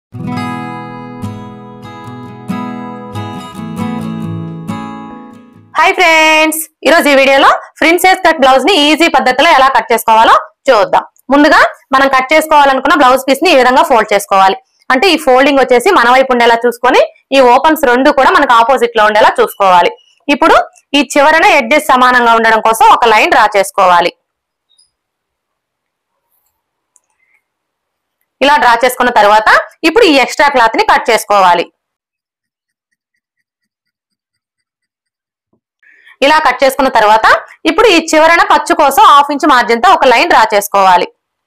hi friends ఈరోజు ఈ వీడియోలో ప్రిన్సెస్ కట్ బ్లౌజ్ ని ఈజీ పద్ధతిలో ఎలా కట్ చేసుకోవాలో చూద్దాం ముందుగా మనం కట్ చేసుకోవాలనుకున్న బ్లౌజ్ పీస్ ని ఈ విధంగా ఫోల్డ్ చేసుకోవాలి అంటే ఈ ఫోల్డింగ్ వచ్చేసి మన వైపు ఉండేలా చూసుకొని ఈ ఓపెన్స్ రెండు కూడా మనకు ఆపోజిట్ లో ఉండేలా చూసుకోవాలి ఇప్పుడు ఈ చివరన ఎడ్జెస్ సమానంగా ఉండడం కోసం ఒక లైన్ డ్రా చేసుకోవాలి ఇలా డ్రా చేసుకున్న తర్వాత ఇప్పుడు ఈ ఎక్స్ట్రా క్లాత్ ని కట్ చేసుకోవాలి ఇలా కట్ చేసుకున్న తర్వాత ఇప్పుడు ఈ చివరన ఖర్చు కోసం హాఫ్ ఇంచ్ మార్జిన్ తో ఒక లైన్ డ్రా చేసుకోవాలి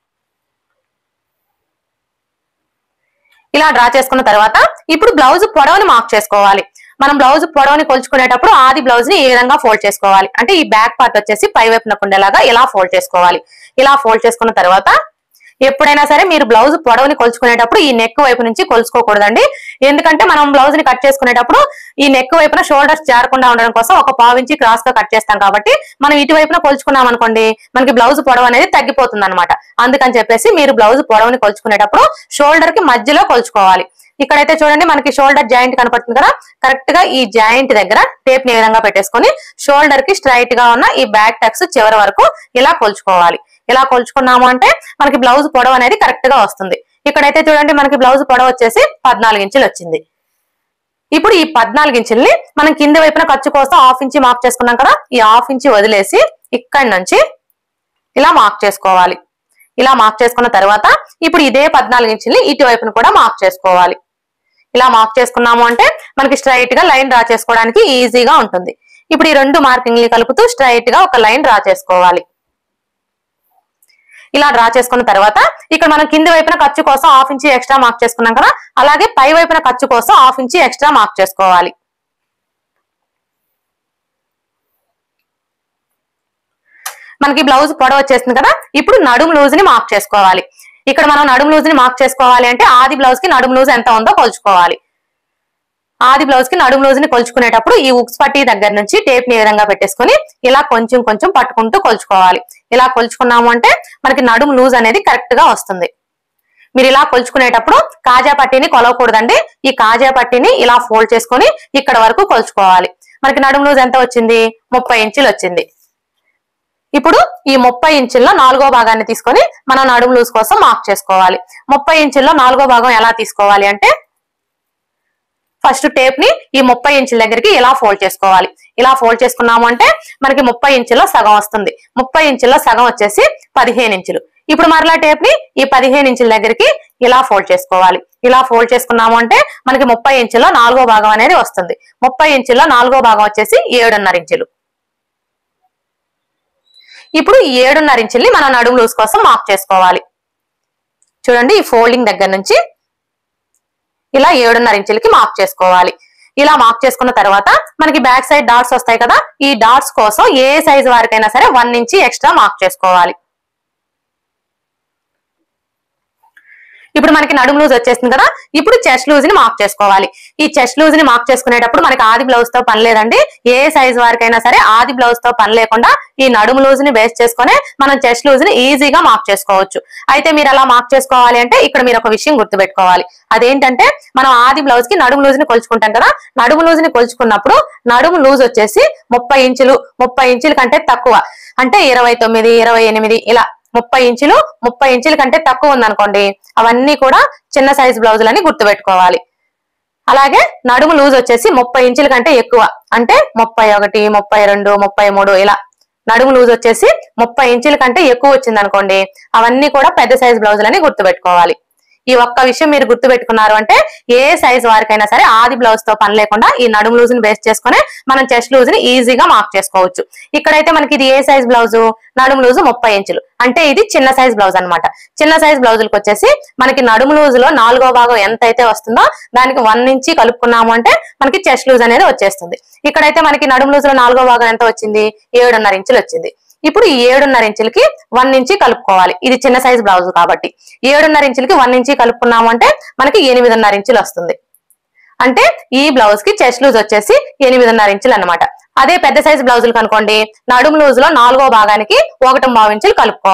ఇలా డ్రా చేసుకున్న తర్వాత ఇప్పుడు బ్లౌజ్ పొడవుని మార్క్ చేసుకోవాలి మనం బ్లౌజ్ పొడవుని కొలుచుకునేటప్పుడు ఆది బ్లౌజ్ ని ఈ విధంగా ఫోల్డ్ చేసుకోవాలి అంటే ఈ బ్యాక్ పార్ట్ వచ్చేసి పై వైపునకు ఉండేలాగా ఇలా ఫోల్డ్ చేసుకోవాలి ఇలా ఫోల్డ్ చేసుకున్న తర్వాత ఎప్పుడైనా సరే మీరు బ్లౌజ్ పొడవుని కొలుచుకునేటప్పుడు ఈ నెక్ వైపు నుంచి కొలుచుకోకూడదండి ఎందుకంటే మనం బ్లౌజ్ ని కట్ చేసుకునేటప్పుడు ఈ నెక్ వైపున షోల్డర్స్ జారకుండా ఉండడం కోసం ఒక పావు ఇంచి క్రాస్ గా కట్ చేస్తాం కాబట్టి మనం ఇటు వైపున కొలుచుకున్నాం అనుకోండి మనకి బ్లౌజ్ పొడవు అనేది తగ్గిపోతుంది అనమాట అందుకని చెప్పేసి మీరు బ్లౌజ్ పొడవుని కొలుచుకునేటప్పుడు షోల్డర్ కి మధ్యలో కొలుచుకోవాలి ఇక్కడైతే చూడండి మనకి షోల్డర్ జాయింట్ కనపడుతుంది కదా కరెక్ట్ గా ఈ జాయింట్ దగ్గర టేప్ ని ఈ విధంగా పెట్టేసుకొని షోల్డర్ కి స్ట్రైట్ గా ఉన్న ఈ బ్యాక్ టక్స్ చివరి వరకు ఇలా కొలుచుకోవాలి ఇలా కొలుచుకున్నాము అంటే మనకి బ్లౌజ్ పొడవు అనేది కరెక్ట్ గా వస్తుంది ఇక్కడైతే చూడండి మనకి బ్లౌజ్ పొడవు వచ్చేసి పద్నాలుగు ఇంచులు వచ్చింది ఇప్పుడు ఈ పద్నాలుగు ఇంచుల్ని మనం కింద వైపున ఖర్చు కోసం హాఫ్ ఇంచి మార్క్ చేసుకున్నాం కదా ఈ హాఫ్ ఇంచి వదిలేసి ఇక్కడి నుంచి ఇలా మార్క్ చేసుకోవాలి ఇలా మార్క్ చేసుకున్న తర్వాత ఇప్పుడు ఇదే పద్నాలుగు ఇంచుల్ని ఇటు వైపున కూడా మార్క్ చేసుకోవాలి ఇలా మార్క్ చేసుకున్నాము అంటే మనకి స్ట్రైట్ గా లైన్ డ్రా చేసుకోవడానికి ఈజీగా ఉంటుంది ఇప్పుడు ఈ రెండు మార్కింగ్లు కలుపుతూ స్ట్రైట్ గా ఒక లైన్ డ్రా చేసుకోవాలి ఇలా డ్రా చేసుకున్న తర్వాత ఇక్కడ మనం కింది వైపున ఖర్చు కోసం హాఫ్ ఇంచి ఎక్స్ట్రా మార్క్ చేసుకున్నాం కదా అలాగే పై వైపున ఖర్చు కోసం హాఫ్ ఇంచి ఎక్స్ట్రా మార్క్ చేసుకోవాలి మనకి బ్లౌజ్ పొడవ వచ్చేసింది కదా ఇప్పుడు నడుము లూజ్ ని మార్క్ చేసుకోవాలి ఇక్కడ మనం నడుము లూజ్ ని మార్క్ చేసుకోవాలి అంటే ఆది బ్లౌజ్ కి నడుము లూజ్ ఎంత ఉందో కొలుచుకోవాలి ఆది బ్లౌజ్ కి నడుము లూజ్ ని కొలుచుకునేటప్పుడు ఈ ఉక్స్ పట్టి దగ్గర నుంచి టేప్ ని ఈ విధంగా పెట్టేసుకొని ఇలా కొంచెం కొంచెం పట్టుకుంటూ కొలుచుకోవాలి ఇలా కొలుచుకున్నాము అంటే మనకి నడుము లూజ్ అనేది కరెక్ట్ గా వస్తుంది మీరు ఇలా కొలుచుకునేటప్పుడు కాజా పట్టీని కొలవకూడదండి ఈ కాజా పట్టీని ఇలా ఫోల్డ్ చేసుకొని ఇక్కడ వరకు కొలుచుకోవాలి మనకి నడుము లూజ్ ఎంత వచ్చింది ముప్పై ఇంచులు వచ్చింది ఇప్పుడు ఈ ముప్పై ఇంచుల్లో నాలుగో భాగాన్ని తీసుకొని మనం నడుము లూజ్ కోసం మార్క్ చేసుకోవాలి ముప్పై ఇంచుల్లో నాలుగో భాగం ఎలా తీసుకోవాలి అంటే ఫస్ట్ టేప్ ని ఈ ముప్పై ఇంచుల దగ్గరికి ఇలా ఫోల్డ్ చేసుకోవాలి ఇలా ఫోల్డ్ చేసుకున్నాము అంటే మనకి ముప్పై ఇంచుల్లో సగం వస్తుంది ముప్పై ఇంచుల్లో సగం వచ్చేసి పదిహేను ఇంచులు ఇప్పుడు మరలా టేప్ ని ఈ పదిహేను ఇంచుల దగ్గరికి ఇలా ఫోల్డ్ చేసుకోవాలి ఇలా ఫోల్డ్ చేసుకున్నాము అంటే మనకి ముప్పై ఇంచుల్లో నాలుగో భాగం అనేది వస్తుంది ముప్పై ఇంచుల్లో నాలుగో భాగం వచ్చేసి ఏడున్నర ఇంచులు ఇప్పుడు ఈ ఏడున్నర ఇంచుల్ని మనం నడుము లూజ్ కోసం మార్క్ చేసుకోవాలి చూడండి ఈ ఫోల్డింగ్ దగ్గర నుంచి ఇలా ఏడున్నర ఇంచులకి మార్క్ చేసుకోవాలి ఇలా మార్క్ చేసుకున్న తర్వాత మనకి బ్యాక్ సైడ్ డాట్స్ వస్తాయి కదా ఈ డాట్స్ కోసం ఏ సైజ్ వారికైనా సరే వన్ ఇంచి ఎక్స్ట్రా మార్క్ చేసుకోవాలి ఇప్పుడు మనకి నడుము లూజ్ వచ్చేసింది కదా ఇప్పుడు చెస్ట్ లూజ్ ని మార్క్ చేసుకోవాలి ఈ చెస్ట్ లూజ్ ని మార్క్ చేసుకునేటప్పుడు మనకి ఆది బ్లౌజ్ తో పని లేదండి ఏ సైజ్ వారికైనా సరే ఆది బ్లౌజ్ తో పని లేకుండా ఈ నడుము లూజ్ ని బేస్ చేసుకుని మనం చెస్ట్ లూజ్ ని ఈజీగా మార్క్ చేసుకోవచ్చు అయితే మీరు అలా మార్క్ చేసుకోవాలి అంటే ఇక్కడ మీరు ఒక విషయం గుర్తుపెట్టుకోవాలి అదేంటంటే మనం ఆది బ్లౌజ్ కి నడుము లూజ్ ని కొలుచుకుంటాం కదా నడుము లూజ్ ని కొలుచుకున్నప్పుడు నడుము లూజ్ వచ్చేసి ముప్పై ఇంచులు ముప్పై ఇంచుల కంటే తక్కువ అంటే ఇరవై తొమ్మిది ఇరవై ఎనిమిది ఇలా ముప్పై ఇంచులు ముప్పై ఇంచుల కంటే తక్కువ ఉందనుకోండి అవన్నీ కూడా చిన్న సైజ్ బ్లౌజులని గుర్తుపెట్టుకోవాలి అలాగే నడుము లూజ్ వచ్చేసి ముప్పై ఇంచుల కంటే ఎక్కువ అంటే ముప్పై ఒకటి ముప్పై రెండు ముప్పై మూడు ఇలా నడుము లూజ్ వచ్చేసి ముప్పై ఇంచుల కంటే ఎక్కువ వచ్చింది అనుకోండి అవన్నీ కూడా పెద్ద సైజ్ బ్లౌజులని గుర్తుపెట్టుకోవాలి ఈ ఒక్క విషయం మీరు గుర్తుపెట్టుకున్నారు అంటే ఏ సైజ్ వారికైనా సరే ఆది బ్లౌజ్ తో పని లేకుండా ఈ నడుము లూజ్ ని బేస్ చేసుకుని మనం చెస్ట్ లూజ్ ని ఈజీగా మార్క్ చేసుకోవచ్చు ఇక్కడైతే మనకి ఇది ఏ సైజ్ బ్లౌజ్ నడుము లూజ్ ముప్పై ఇంచులు అంటే ఇది చిన్న సైజ్ బ్లౌజ్ అన్నమాట చిన్న సైజ్ బ్లౌజులకు వచ్చేసి మనకి నడుము లూజ్ లో నాలుగో భాగం ఎంత అయితే వస్తుందో దానికి వన్ ఇంచి కలుపుకున్నాము అంటే మనకి చెస్ట్ లూజ్ అనేది వచ్చేస్తుంది ఇక్కడైతే మనకి నడుము లూజ్ లో నాలుగో భాగం ఎంత వచ్చింది ఏడున్నర ఇంచులు వచ్చింది ఇప్పుడు ఈ ఏడున్నర ఇంచులకి వన్ ఇంచి కలుపుకోవాలి ఇది చిన్న సైజ్ బ్లౌజ్ కాబట్టి ఏడున్నర ఇంచులకి వన్ ఇంచి కలుపుకున్నాము అంటే మనకి ఎనిమిదిన్నర ఇంచులు వస్తుంది అంటే ఈ బ్లౌజ్ కి చెస్ట్ లూజ్ వచ్చేసి ఎనిమిదిన్నర ఇంచులు అన్నమాట అదే పెద్ద సైజ్ బ్లౌజులు కనుకోండి నడుము లూజ్ లో నాలుగో భాగానికి ఒకటి పావు ఇంచులు కలుపుకోవాలి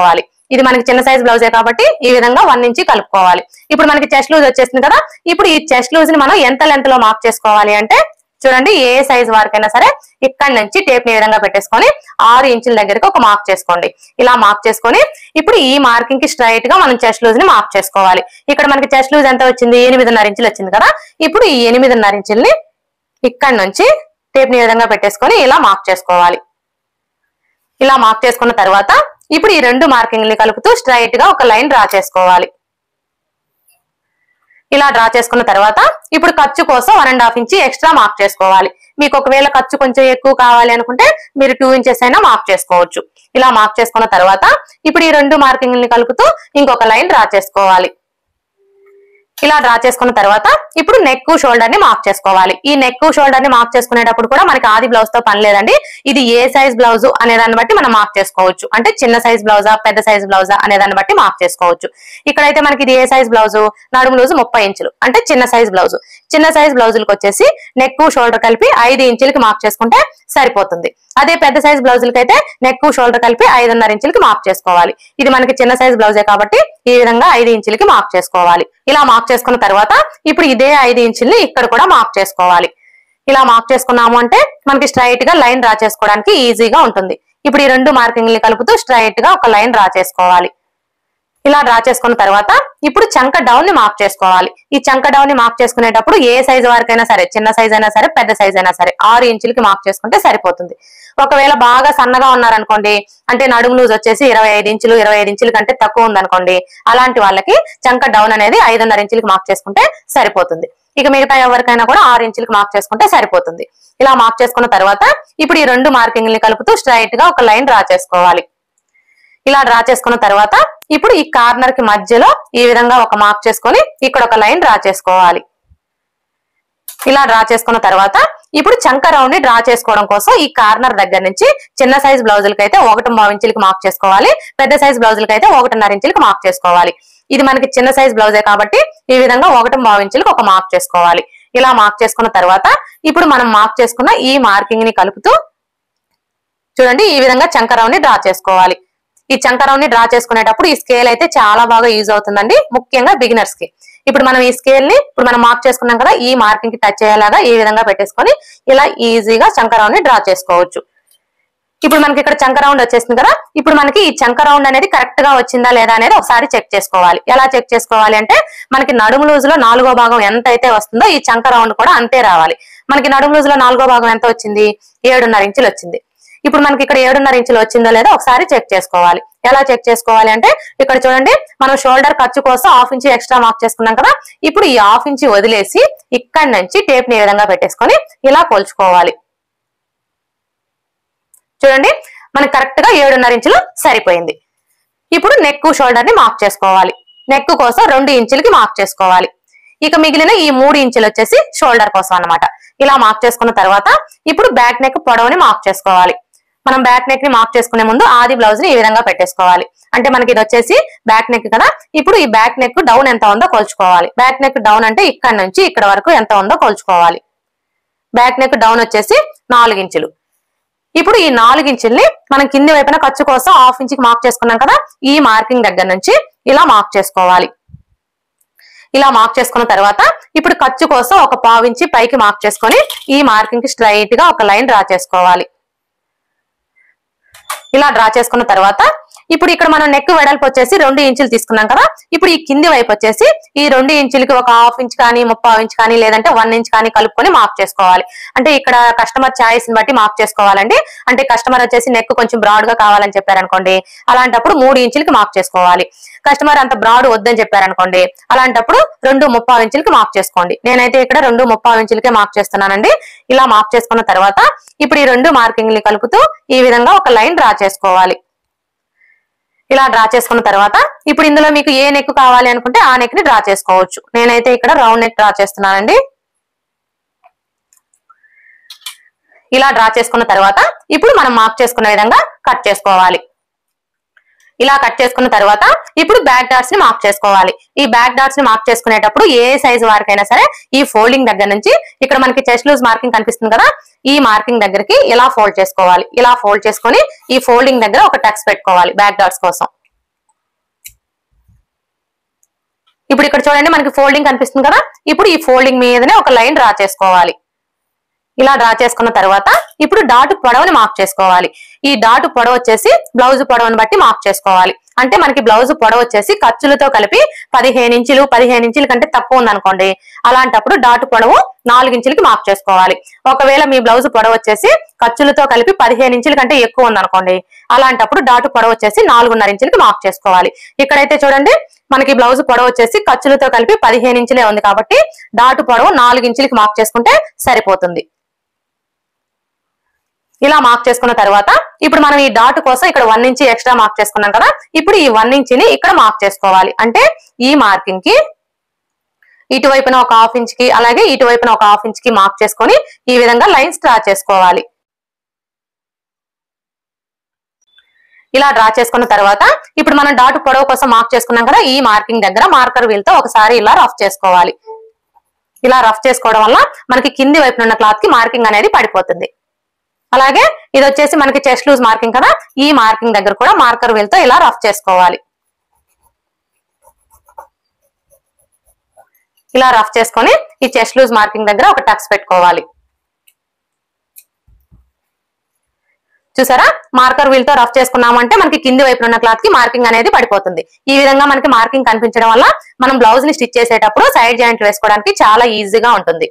ఇది మనకి చిన్న సైజ్ బ్లౌజే కాబట్టి ఈ విధంగా వన్ ఇంచి కలుపుకోవాలి ఇప్పుడు మనకి చెస్ట్ లూజ్ వచ్చేసింది కదా ఇప్పుడు ఈ చెస్ట్ లూజ్ ని మనం ఎంత లెంత్ లో మార్క్ చేసుకోవాలి అంటే చూడండి ఏ సైజ్ వారికైనా సరే ఇక్కడ నుంచి టేప్ ని ఈ విధంగా పెట్టేసుకొని ఆరు ఇంచుల దగ్గరికి ఒక మార్క్ చేసుకోండి ఇలా మార్క్ చేసుకొని ఇప్పుడు ఈ మార్కింగ్ కి స్ట్రైట్ గా మనం చెస్ట్ లూజ్ ని మార్క్ చేసుకోవాలి ఇక్కడ మనకి చెస్ట్ లూజ్ ఎంత వచ్చింది ఎనిమిదిన్నర ఇంచులు వచ్చింది కదా ఇప్పుడు ఈ ఎనిమిదిన్నర ఇంచుల్ని ఇక్కడ నుంచి టేప్ ని ఈ విధంగా పెట్టేసుకొని ఇలా మార్క్ చేసుకోవాలి ఇలా మార్క్ చేసుకున్న తర్వాత ఇప్పుడు ఈ రెండు మార్కింగ్ ని కలుపుతూ స్ట్రైట్ గా ఒక లైన్ డ్రా చేసుకోవాలి ఇలా డ్రా చేసుకున్న తర్వాత ఇప్పుడు ఖర్చు కోసం one and half inch extra mark చేసుకోవాలి మీకు ఒకవేళ ఖర్చు కొంచెం ఎక్కువ కావాలి అనుకుంటే మీరు టూ ఇంచెస్ అయినా మార్క్ చేసుకోవచ్చు ఇలా మార్క్ చేసుకున్న తర్వాత ఇప్పుడు ఈ రెండు మార్కింగ్ ని కలుపుతూ ఇంకొక లైన్ డ్రా చేసుకోవాలి ఇలా డ్రా చేసుకున్న తర్వాత ఇప్పుడు నెక్ షోల్డర్ ని మార్క్ చేసుకోవాలి ఈ నెక్ షోల్డర్ ని మార్క్ చేసుకునేటప్పుడు కూడా మనకి ఆది బ్లౌజ్ తో పని లేదండి ఇది ఏ సైజ్ బ్లౌజ్ అనే దాన్ని బట్టి మనం మార్క్ చేసుకోవచ్చు అంటే చిన్న సైజ్ బ్లౌజా పెద్ద సైజ్ బ్లౌజా అనే దాన్ని బట్టి మార్క్ చేసుకోవచ్చు ఇక్కడైతే మనకి ఇది ఏ సైజ్ బ్లౌజ్ నడుము లూజు ముప్పై ఇంచులు అంటే చిన్న సైజ్ బ్లౌజ్ చిన్న సైజ్ బ్లౌజులకు వచ్చేసి నెక్ షోల్డర్ కలిపి ఐదు ఇంచులకి మార్క్ చేసుకుంటే సరిపోతుంది అదే పెద్ద సైజ్ బ్లౌజులకి అయితే నెక్ షోల్డర్ కలిపి ఐదున్నర ఇంచులకి మార్క్ చేసుకోవాలి ఇది మనకి చిన్న సైజ్ బ్లౌజే కాబట్టి ఈ విధంగా ఐదు ఇంచులకి మార్క్ చేసుకోవాలి ఇలా మార్క్ చేసుకున్న తర్వాత ఇప్పుడు ఇదే ఐదు ఇంచుల్ని ఇక్కడ కూడా మార్క్ చేసుకోవాలి ఇలా మార్క్ చేసుకున్నాము అంటే మనకి స్ట్రైట్ గా లైన్ డ్రా చేసుకోవడానికి ఈజీగా ఉంటుంది ఇప్పుడు ఈ రెండు మార్కింగ్ ని కలుపుతూ స్ట్రైట్ గా ఒక లైన్ డ్రా చేసుకోవాలి ఇలా డ్రా చేసుకున్న తర్వాత ఇప్పుడు చంక డౌన్ ని మార్క్ చేసుకోవాలి ఈ చంక డౌన్ ని మార్క్ చేసుకునేటప్పుడు ఏ సైజ్ వరకైనా సరే చిన్న సైజ్ అయినా సరే పెద్ద సైజ్ అయినా సరే ఆరు ఇంచులకి మార్క్ చేసుకుంటే సరిపోతుంది ఒకవేళ బాగా సన్నగా ఉన్నారనుకోండి అంటే నడుము లూజ్ వచ్చేసి ఇరవై ఐదు ఇంచులు ఇరవై ఐదు ఇంచుల కంటే తక్కువ ఉందనుకోండి అలాంటి వాళ్ళకి చంక డౌన్ అనేది ఐదున్నర ఇంచులకి మార్క్ చేసుకుంటే సరిపోతుంది ఇక మిగతా ఎవరికైనా కూడా ఆరు ఇంచులకి మార్క్ చేసుకుంటే సరిపోతుంది ఇలా మార్క్ చేసుకున్న తర్వాత ఇప్పుడు ఈ రెండు మార్కింగ్ ని కలుపుతూ స్ట్రైట్ గా ఒక లైన్ డ్రా చేసుకోవాలి ఇలా డ్రా చేసుకున్న తర్వాత ఇప్పుడు ఈ కార్నర్ కి మధ్యలో ఈ విధంగా ఒక మార్క్ చేసుకొని ఇక్కడ ఒక లైన్ డ్రా చేసుకోవాలి ఇలా డ్రా చేసుకున్న తర్వాత ఇప్పుడు చంక రౌండ్ ని డ్రా చేసుకోవడం కోసం ఈ కార్నర్ దగ్గర నుంచి చిన్న సైజ్ బ్లౌజులకి అయితే ఒకటి ఇంచులకి మార్క్ చేసుకోవాలి పెద్ద సైజ్ బ్లౌజులకి అయితే ఒకటిన్నర ఇంచులకి మార్క్ చేసుకోవాలి ఇది మనకి చిన్న సైజ్ బ్లౌజే కాబట్టి ఈ విధంగా ఒకటి ఇంచులకి ఒక మార్క్ చేసుకోవాలి ఇలా మార్క్ చేసుకున్న తర్వాత ఇప్పుడు మనం మార్క్ చేసుకున్న ఈ మార్కింగ్ ని కలుపుతూ చూడండి ఈ విధంగా చంకరావు ని డ్రా చేసుకోవాలి ఈ చంకరావు ని డ్రా చేసుకునేటప్పుడు ఈ స్కేల్ అయితే చాలా బాగా యూజ్ అవుతుందండి ముఖ్యంగా బిగినర్స్ కి ఇప్పుడు మనం ఈ స్కేల్ ని ఇప్పుడు మనం మార్క్ చేసుకున్నాం కదా ఈ మార్కింగ్ కి టచ్ అయ్యేలాగా ఈ విధంగా పెట్టేసుకొని ఇలా ఈజీగా చంకరావు ని డ్రా చేసుకోవచ్చు ఇప్పుడు మనకి ఇక్కడ చంక రౌండ్ వచ్చేసింది కదా ఇప్పుడు మనకి ఈ చంక రౌండ్ అనేది కరెక్ట్ గా వచ్చిందా లేదా అనేది ఒకసారి చెక్ చేసుకోవాలి ఎలా చెక్ చేసుకోవాలి అంటే మనకి నడుము లూజ్ లో నాలుగో భాగం ఎంత అయితే వస్తుందో ఈ చంక రౌండ్ కూడా అంతే రావాలి మనకి నడుము లూజ్ లో నాలుగో భాగం ఎంత వచ్చింది ఏడున్నర ఇంచులు వచ్చింది ఇప్పుడు మనకి ఇక్కడ ఏడున్నర ఇంచులు వచ్చిందో లేదో ఒకసారి చెక్ చేసుకోవాలి ఎలా చెక్ చేసుకోవాలి అంటే ఇక్కడ చూడండి మనం షోల్డర్ ఖర్చు కోసం హాఫ్ ఇంచ్ ఎక్స్ట్రా మార్క్ చేసుకున్నాం కదా ఇప్పుడు ఈ హాఫ్ ఇంచ్ వదిలేసి ఇక్కడ నుంచి టేప్ ని ఈ విధంగా పెట్టేసుకొని ఇలా కొలుచుకోవాలి చూడండి మనకి కరెక్ట్ గా ఏడున్నర ఇంచులు సరిపోయింది ఇప్పుడు నెక్ షోల్డర్ ని మార్క్ చేసుకోవాలి నెక్ కోసం రెండు ఇంచులకి మార్క్ చేసుకోవాలి ఇక మిగిలిన ఈ మూడు ఇంచులు వచ్చేసి షోల్డర్ కోసం అన్నమాట ఇలా మార్క్ చేసుకున్న తర్వాత ఇప్పుడు బ్యాక్ నెక్ పొడవుని మార్క్ చేసుకోవాలి మనం బ్యాక్ నెక్ ని మార్క్ చేసుకునే ముందు ఆది బ్లౌజ్ ని ఈ విధంగా పెట్టేసుకోవాలి అంటే మనకి ఇది వచ్చేసి బ్యాక్ నెక్ కదా ఇప్పుడు ఈ బ్యాక్ నెక్ డౌన్ ఎంత ఉందో కొలుచుకోవాలి బ్యాక్ నెక్ డౌన్ అంటే ఇక్కడ నుంచి ఇక్కడ వరకు ఎంత ఉందో కొలుచుకోవాలి బ్యాక్ నెక్ డౌన్ వచ్చేసి నాలుగు ఇంచులు ఇప్పుడు ఈ నాలుగు ఇంచుల్ని మనం కింది వైపున ఖర్చు కోసం హాఫ్ ఇంచ్కి మార్క్ చేసుకున్నాం కదా ఈ మార్కింగ్ దగ్గర నుంచి ఇలా మార్క్ చేసుకోవాలి ఇలా మార్క్ చేసుకున్న తర్వాత ఇప్పుడు ఖర్చు కోసం ఒక పావు ఇంచి పైకి మార్క్ చేసుకొని ఈ మార్కింగ్ కి స్ట్రైట్ గా ఒక లైన్ డ్రా చేసుకోవాలి ఇలా డ్రా చేసుకున్న తర్వాత ఇప్పుడు ఇక్కడ మనం నెక్ వెడల్పు వచ్చేసి రెండు ఇంచులు తీసుకున్నాం కదా ఇప్పుడు ఈ కింది వైపు వచ్చేసి ఈ రెండు ఇంచులకి ఒక హాఫ్ ఇంచ్ కానీ ముప్పై ఇంచ్ కానీ లేదంటే వన్ ఇంచ్ కానీ కలుపుకొని మార్క్ చేసుకోవాలి అంటే ఇక్కడ కస్టమర్ చాయిస్ ని బట్టి మార్క్ చేసుకోవాలండి అంటే కస్టమర్ వచ్చేసి నెక్ కొంచెం బ్రాడ్ గా కావాలని చెప్పారనుకోండి అలాంటప్పుడు మూడు ఇంచులకి మార్క్ చేసుకోవాలి కస్టమర్ అంత బ్రాడ్ వద్దని చెప్పారనుకోండి అలాంటప్పుడు రెండు ముప్పై ఇంచులకి మార్క్ చేసుకోండి నేనైతే ఇక్కడ రెండు ముప్పై ఇంచులకే మార్క్ చేస్తున్నానండి ఇలా మార్క్ చేసుకున్న తర్వాత ఇప్పుడు ఈ రెండు మార్కింగ్ ని కలుపుతూ ఈ విధంగా ఒక లైన్ డ్రా చేసుకోవాలి ఇలా డ్రా చేసుకున్న తర్వాత ఇప్పుడు ఇందులో మీకు ఏ నెక్ కావాలి అనుకుంటే ఆ నెక్ ని డ్రా చేసుకోవచ్చు నేనైతే ఇక్కడ రౌండ్ నెక్ డ్రా చేస్తున్నానండి ఇలా డ్రా చేసుకున్న తర్వాత ఇప్పుడు మనం మార్క్ చేసుకున్న విధంగా కట్ చేసుకోవాలి ఇలా కట్ చేసుకున్న తర్వాత ఇప్పుడు బ్యాక్ డాట్స్ ని మార్క్ చేసుకోవాలి ఈ బ్యాక్ డాట్స్ ని మార్క్ చేసుకునేటప్పుడు ఏ సైజ్ వారికైనా సరే ఈ ఫోల్డింగ్ దగ్గర నుంచి ఇక్కడ మనకి చెస్ట్ లూజ్ మార్కింగ్ కనిపిస్తుంది కదా ఈ మార్కింగ్ దగ్గరికి ఇలా ఫోల్డ్ చేసుకోవాలి ఇలా ఫోల్డ్ చేసుకొని ఈ ఫోల్డింగ్ దగ్గర ఒక టక్స్ పెట్టుకోవాలి బ్యాక్ డాట్స్ కోసం ఇప్పుడు ఇక్కడ చూడండి మనకి ఫోల్డింగ్ కనిపిస్తుంది కదా ఇప్పుడు ఈ ఫోల్డింగ్ మీదనే ఒక లైన్ డ్రా చేసుకోవాలి ఇలా డ్రా చేసుకున్న తర్వాత ఇప్పుడు డాట్ పొడవుని మార్క్ చేసుకోవాలి ఈ డాట్ పొడవు వచ్చేసి బ్లౌజ్ పొడవుని బట్టి మార్క్ చేసుకోవాలి అంటే మనకి బ్లౌజ్ పొడవు వచ్చేసి ఖర్చులతో కలిపి పదిహేను ఇంచులు పదిహేను ఇంచుల కంటే తక్కువ ఉందనుకోండి అలాంటప్పుడు డాట్ పొడవు నాలుగు ఇంచులకి మార్క్ చేసుకోవాలి ఒకవేళ మీ బ్లౌజ్ పొడవు వచ్చేసి ఖర్చులతో కలిపి పదిహేను ఇంచుల కంటే ఎక్కువ ఉందనుకోండి అలాంటప్పుడు డాట్ పొడవు వచ్చేసి నాలుగున్నర ఇంచులకి మార్క్ చేసుకోవాలి ఇక్కడైతే చూడండి మనకి బ్లౌజ్ పొడవు వచ్చేసి ఖర్చులతో కలిపి పదిహేను ఇంచులే ఉంది కాబట్టి డాట్ పొడవు నాలుగు ఇంచులకి మార్క్ చేసుకుంటే సరిపోతుంది ఇలా మార్క్ చేసుకున్న తర్వాత ఇప్పుడు మనం ఈ డాట్ కోసం ఇక్కడ వన్ ఇంచి ఎక్స్ట్రా మార్క్ చేసుకున్నాం కదా ఇప్పుడు ఈ వన్ ఇంచిని ఇక్కడ మార్క్ చేసుకోవాలి అంటే ఈ మార్కింగ్ కి ఇటువైపున ఒక హాఫ్ ఇంచ్ కి అలాగే ఇటువైపున ఒక హాఫ్ ఇంచ్ కి మార్క్ చేసుకొని ఈ విధంగా లైన్స్ డ్రా చేసుకోవాలి ఇలా డ్రా చేసుకున్న తర్వాత ఇప్పుడు మనం డాట్ పొడవు కోసం మార్క్ చేసుకున్నాం కదా ఈ మార్కింగ్ దగ్గర మార్కర్ వీల్ తో ఒకసారి ఇలా రఫ్ చేసుకోవాలి ఇలా రఫ్ చేసుకోవడం వల్ల మనకి కింది వైపున ఉన్న క్లాత్ కి మార్కింగ్ అనేది పడిపోతుంది అలాగే ఇది వచ్చేసి మనకి చెస్ట్ లూజ్ మార్కింగ్ కదా ఈ మార్కింగ్ దగ్గర కూడా మార్కర్ వీల్ తో ఇలా రఫ్ చేసుకోవాలి ఇలా రఫ్ చేసుకొని ఈ చెస్ట్ లూజ్ మార్కింగ్ దగ్గర ఒక టక్స్ పెట్టుకోవాలి చూసారా మార్కర్ వీల్ తో రఫ్ చేసుకున్నామంటే మనకి కింది వైపు ఉన్న క్లాత్ కి మార్కింగ్ అనేది పడిపోతుంది ఈ విధంగా మనకి మార్కింగ్ కనిపించడం వల్ల మనం బ్లౌజ్ ని స్టిచ్ చేసేటప్పుడు సైడ్ జాయింట్ వేసుకోవడానికి చాలా ఈజీగా ఉంటుంది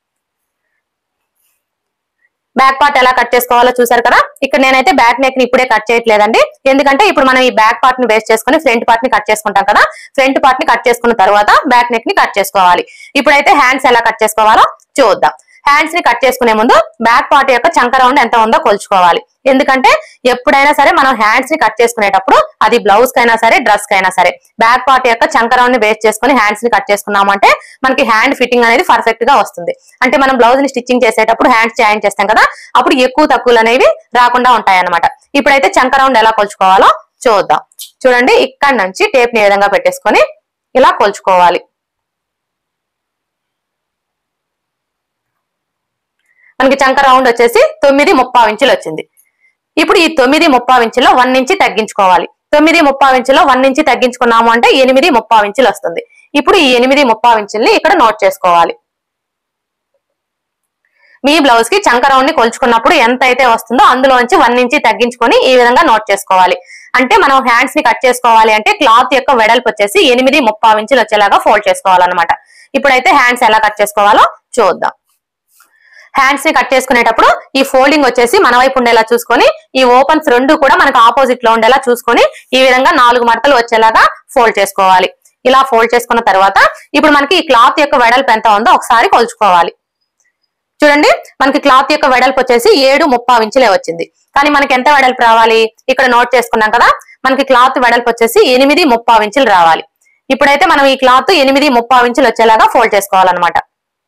బ్యాక్ పార్ట్ ఎలా కట్ చేసుకోవాలో చూసారు కదా ఇక్కడ నేనైతే బ్యాక్ నెక్ ని ఇప్పుడే కట్ చేయట్లేదండి ఎందుకంటే ఇప్పుడు మనం ఈ బ్యాక్ పార్ట్ ని బేస్ చేసుకుని ఫ్రంట్ పార్ట్ ని కట్ చేసుకుంటాం కదా ఫ్రంట్ పార్ట్ ని కట్ చేసుకున్న తర్వాత బ్యాక్ నెక్ ని కట్ చేసుకోవాలి ఇప్పుడైతే హ్యాండ్స్ ఎలా కట్ చేసుకోవాలో చూద్దాం హ్యాండ్స్ ని కట్ చేసుకునే ముందు బ్యాక్ పార్ట్ యొక్క చంక రౌండ్ ఎంత ఉందో కొలుచుకోవాలి ఎందుకంటే ఎప్పుడైనా సరే మనం హ్యాండ్స్ ని కట్ చేసుకునేటప్పుడు అది బ్లౌజ్ కైనా సరే డ్రెస్ కైనా సరే బ్యాక్ పార్ట్ యొక్క చంక రౌండ్ ని బేస్ చేసుకుని హ్యాండ్స్ ని కట్ చేసుకున్నాము అంటే మనకి హ్యాండ్ ఫిట్టింగ్ అనేది పర్ఫెక్ట్ గా వస్తుంది అంటే మనం బ్లౌజ్ ని స్టిచ్చింగ్ చేసేటప్పుడు హ్యాండ్స్ జాయిన్ చేస్తాం కదా అప్పుడు ఎక్కువ తక్కువలు అనేవి రాకుండా ఉంటాయి అన్నమాట ఇప్పుడైతే చంక రౌండ్ ఎలా కొలుచుకోవాలో చూద్దాం చూడండి ఇక్కడ నుంచి టేప్ ని ఈ విధంగా పెట్టేసుకొని ఇలా కొలుచుకోవాలి మనకి చంక రౌండ్ వచ్చేసి తొమ్మిది ముప్పావు ఇంచులు వచ్చింది ఇప్పుడు ఈ తొమ్మిది ముప్పావు ఇంచులో వన్ ఇంచి తగ్గించుకోవాలి తొమ్మిది ముప్పావు ఇంచులో వన్ ఇంచి తగ్గించుకున్నాము అంటే ఎనిమిది ముప్పావు ఇంచులు వస్తుంది ఇప్పుడు ఈ ఎనిమిది ముప్పావు ఇంచుల్ని ఇక్కడ నోట్ చేసుకోవాలి మీ బ్లౌజ్ కి చంక రౌండ్ ని కొలుచుకున్నప్పుడు ఎంత అయితే వస్తుందో అందులోంచి వన్ ఇంచి తగ్గించుకొని ఈ విధంగా నోట్ చేసుకోవాలి అంటే మనం హ్యాండ్స్ ని కట్ చేసుకోవాలి అంటే క్లాత్ యొక్క వెడల్పు వచ్చేసి ఎనిమిది ముప్పావు ఇంచులు వచ్చేలాగా ఫోల్డ్ చేసుకోవాలన్నమాట ఇప్పుడైతే హ్యాండ్స్ ఎలా కట్ చేసుకోవాలో చూద్దాం హ్యాండ్స్ ని కట్ చేసుకునేటప్పుడు ఈ ఫోల్డింగ్ వచ్చేసి మన వైపు ఉండేలా చూసుకొని ఈ ఓపెన్స్ రెండు కూడా మనకు ఆపోజిట్ లో ఉండేలా చూసుకొని ఈ విధంగా నాలుగు మడతలు వచ్చేలాగా ఫోల్డ్ చేసుకోవాలి ఇలా ఫోల్డ్ చేసుకున్న తర్వాత ఇప్పుడు మనకి ఈ క్లాత్ యొక్క వెడల్పు ఎంత ఉందో ఒకసారి కొలుచుకోవాలి చూడండి మనకి క్లాత్ యొక్క వెడల్పు వచ్చేసి ఏడు ముప్పావు ఇంచులే వచ్చింది కానీ మనకి ఎంత వెడల్పు రావాలి ఇక్కడ నోట్ చేసుకున్నాం కదా మనకి క్లాత్ వెడల్పు వచ్చేసి ఎనిమిది ముప్పావు ఇంచులు రావాలి ఇప్పుడైతే మనం ఈ క్లాత్ ఎనిమిది ముప్పావు ఇంచులు వచ్చేలాగా ఫోల్డ్ చేసుకోవాలన్నమాట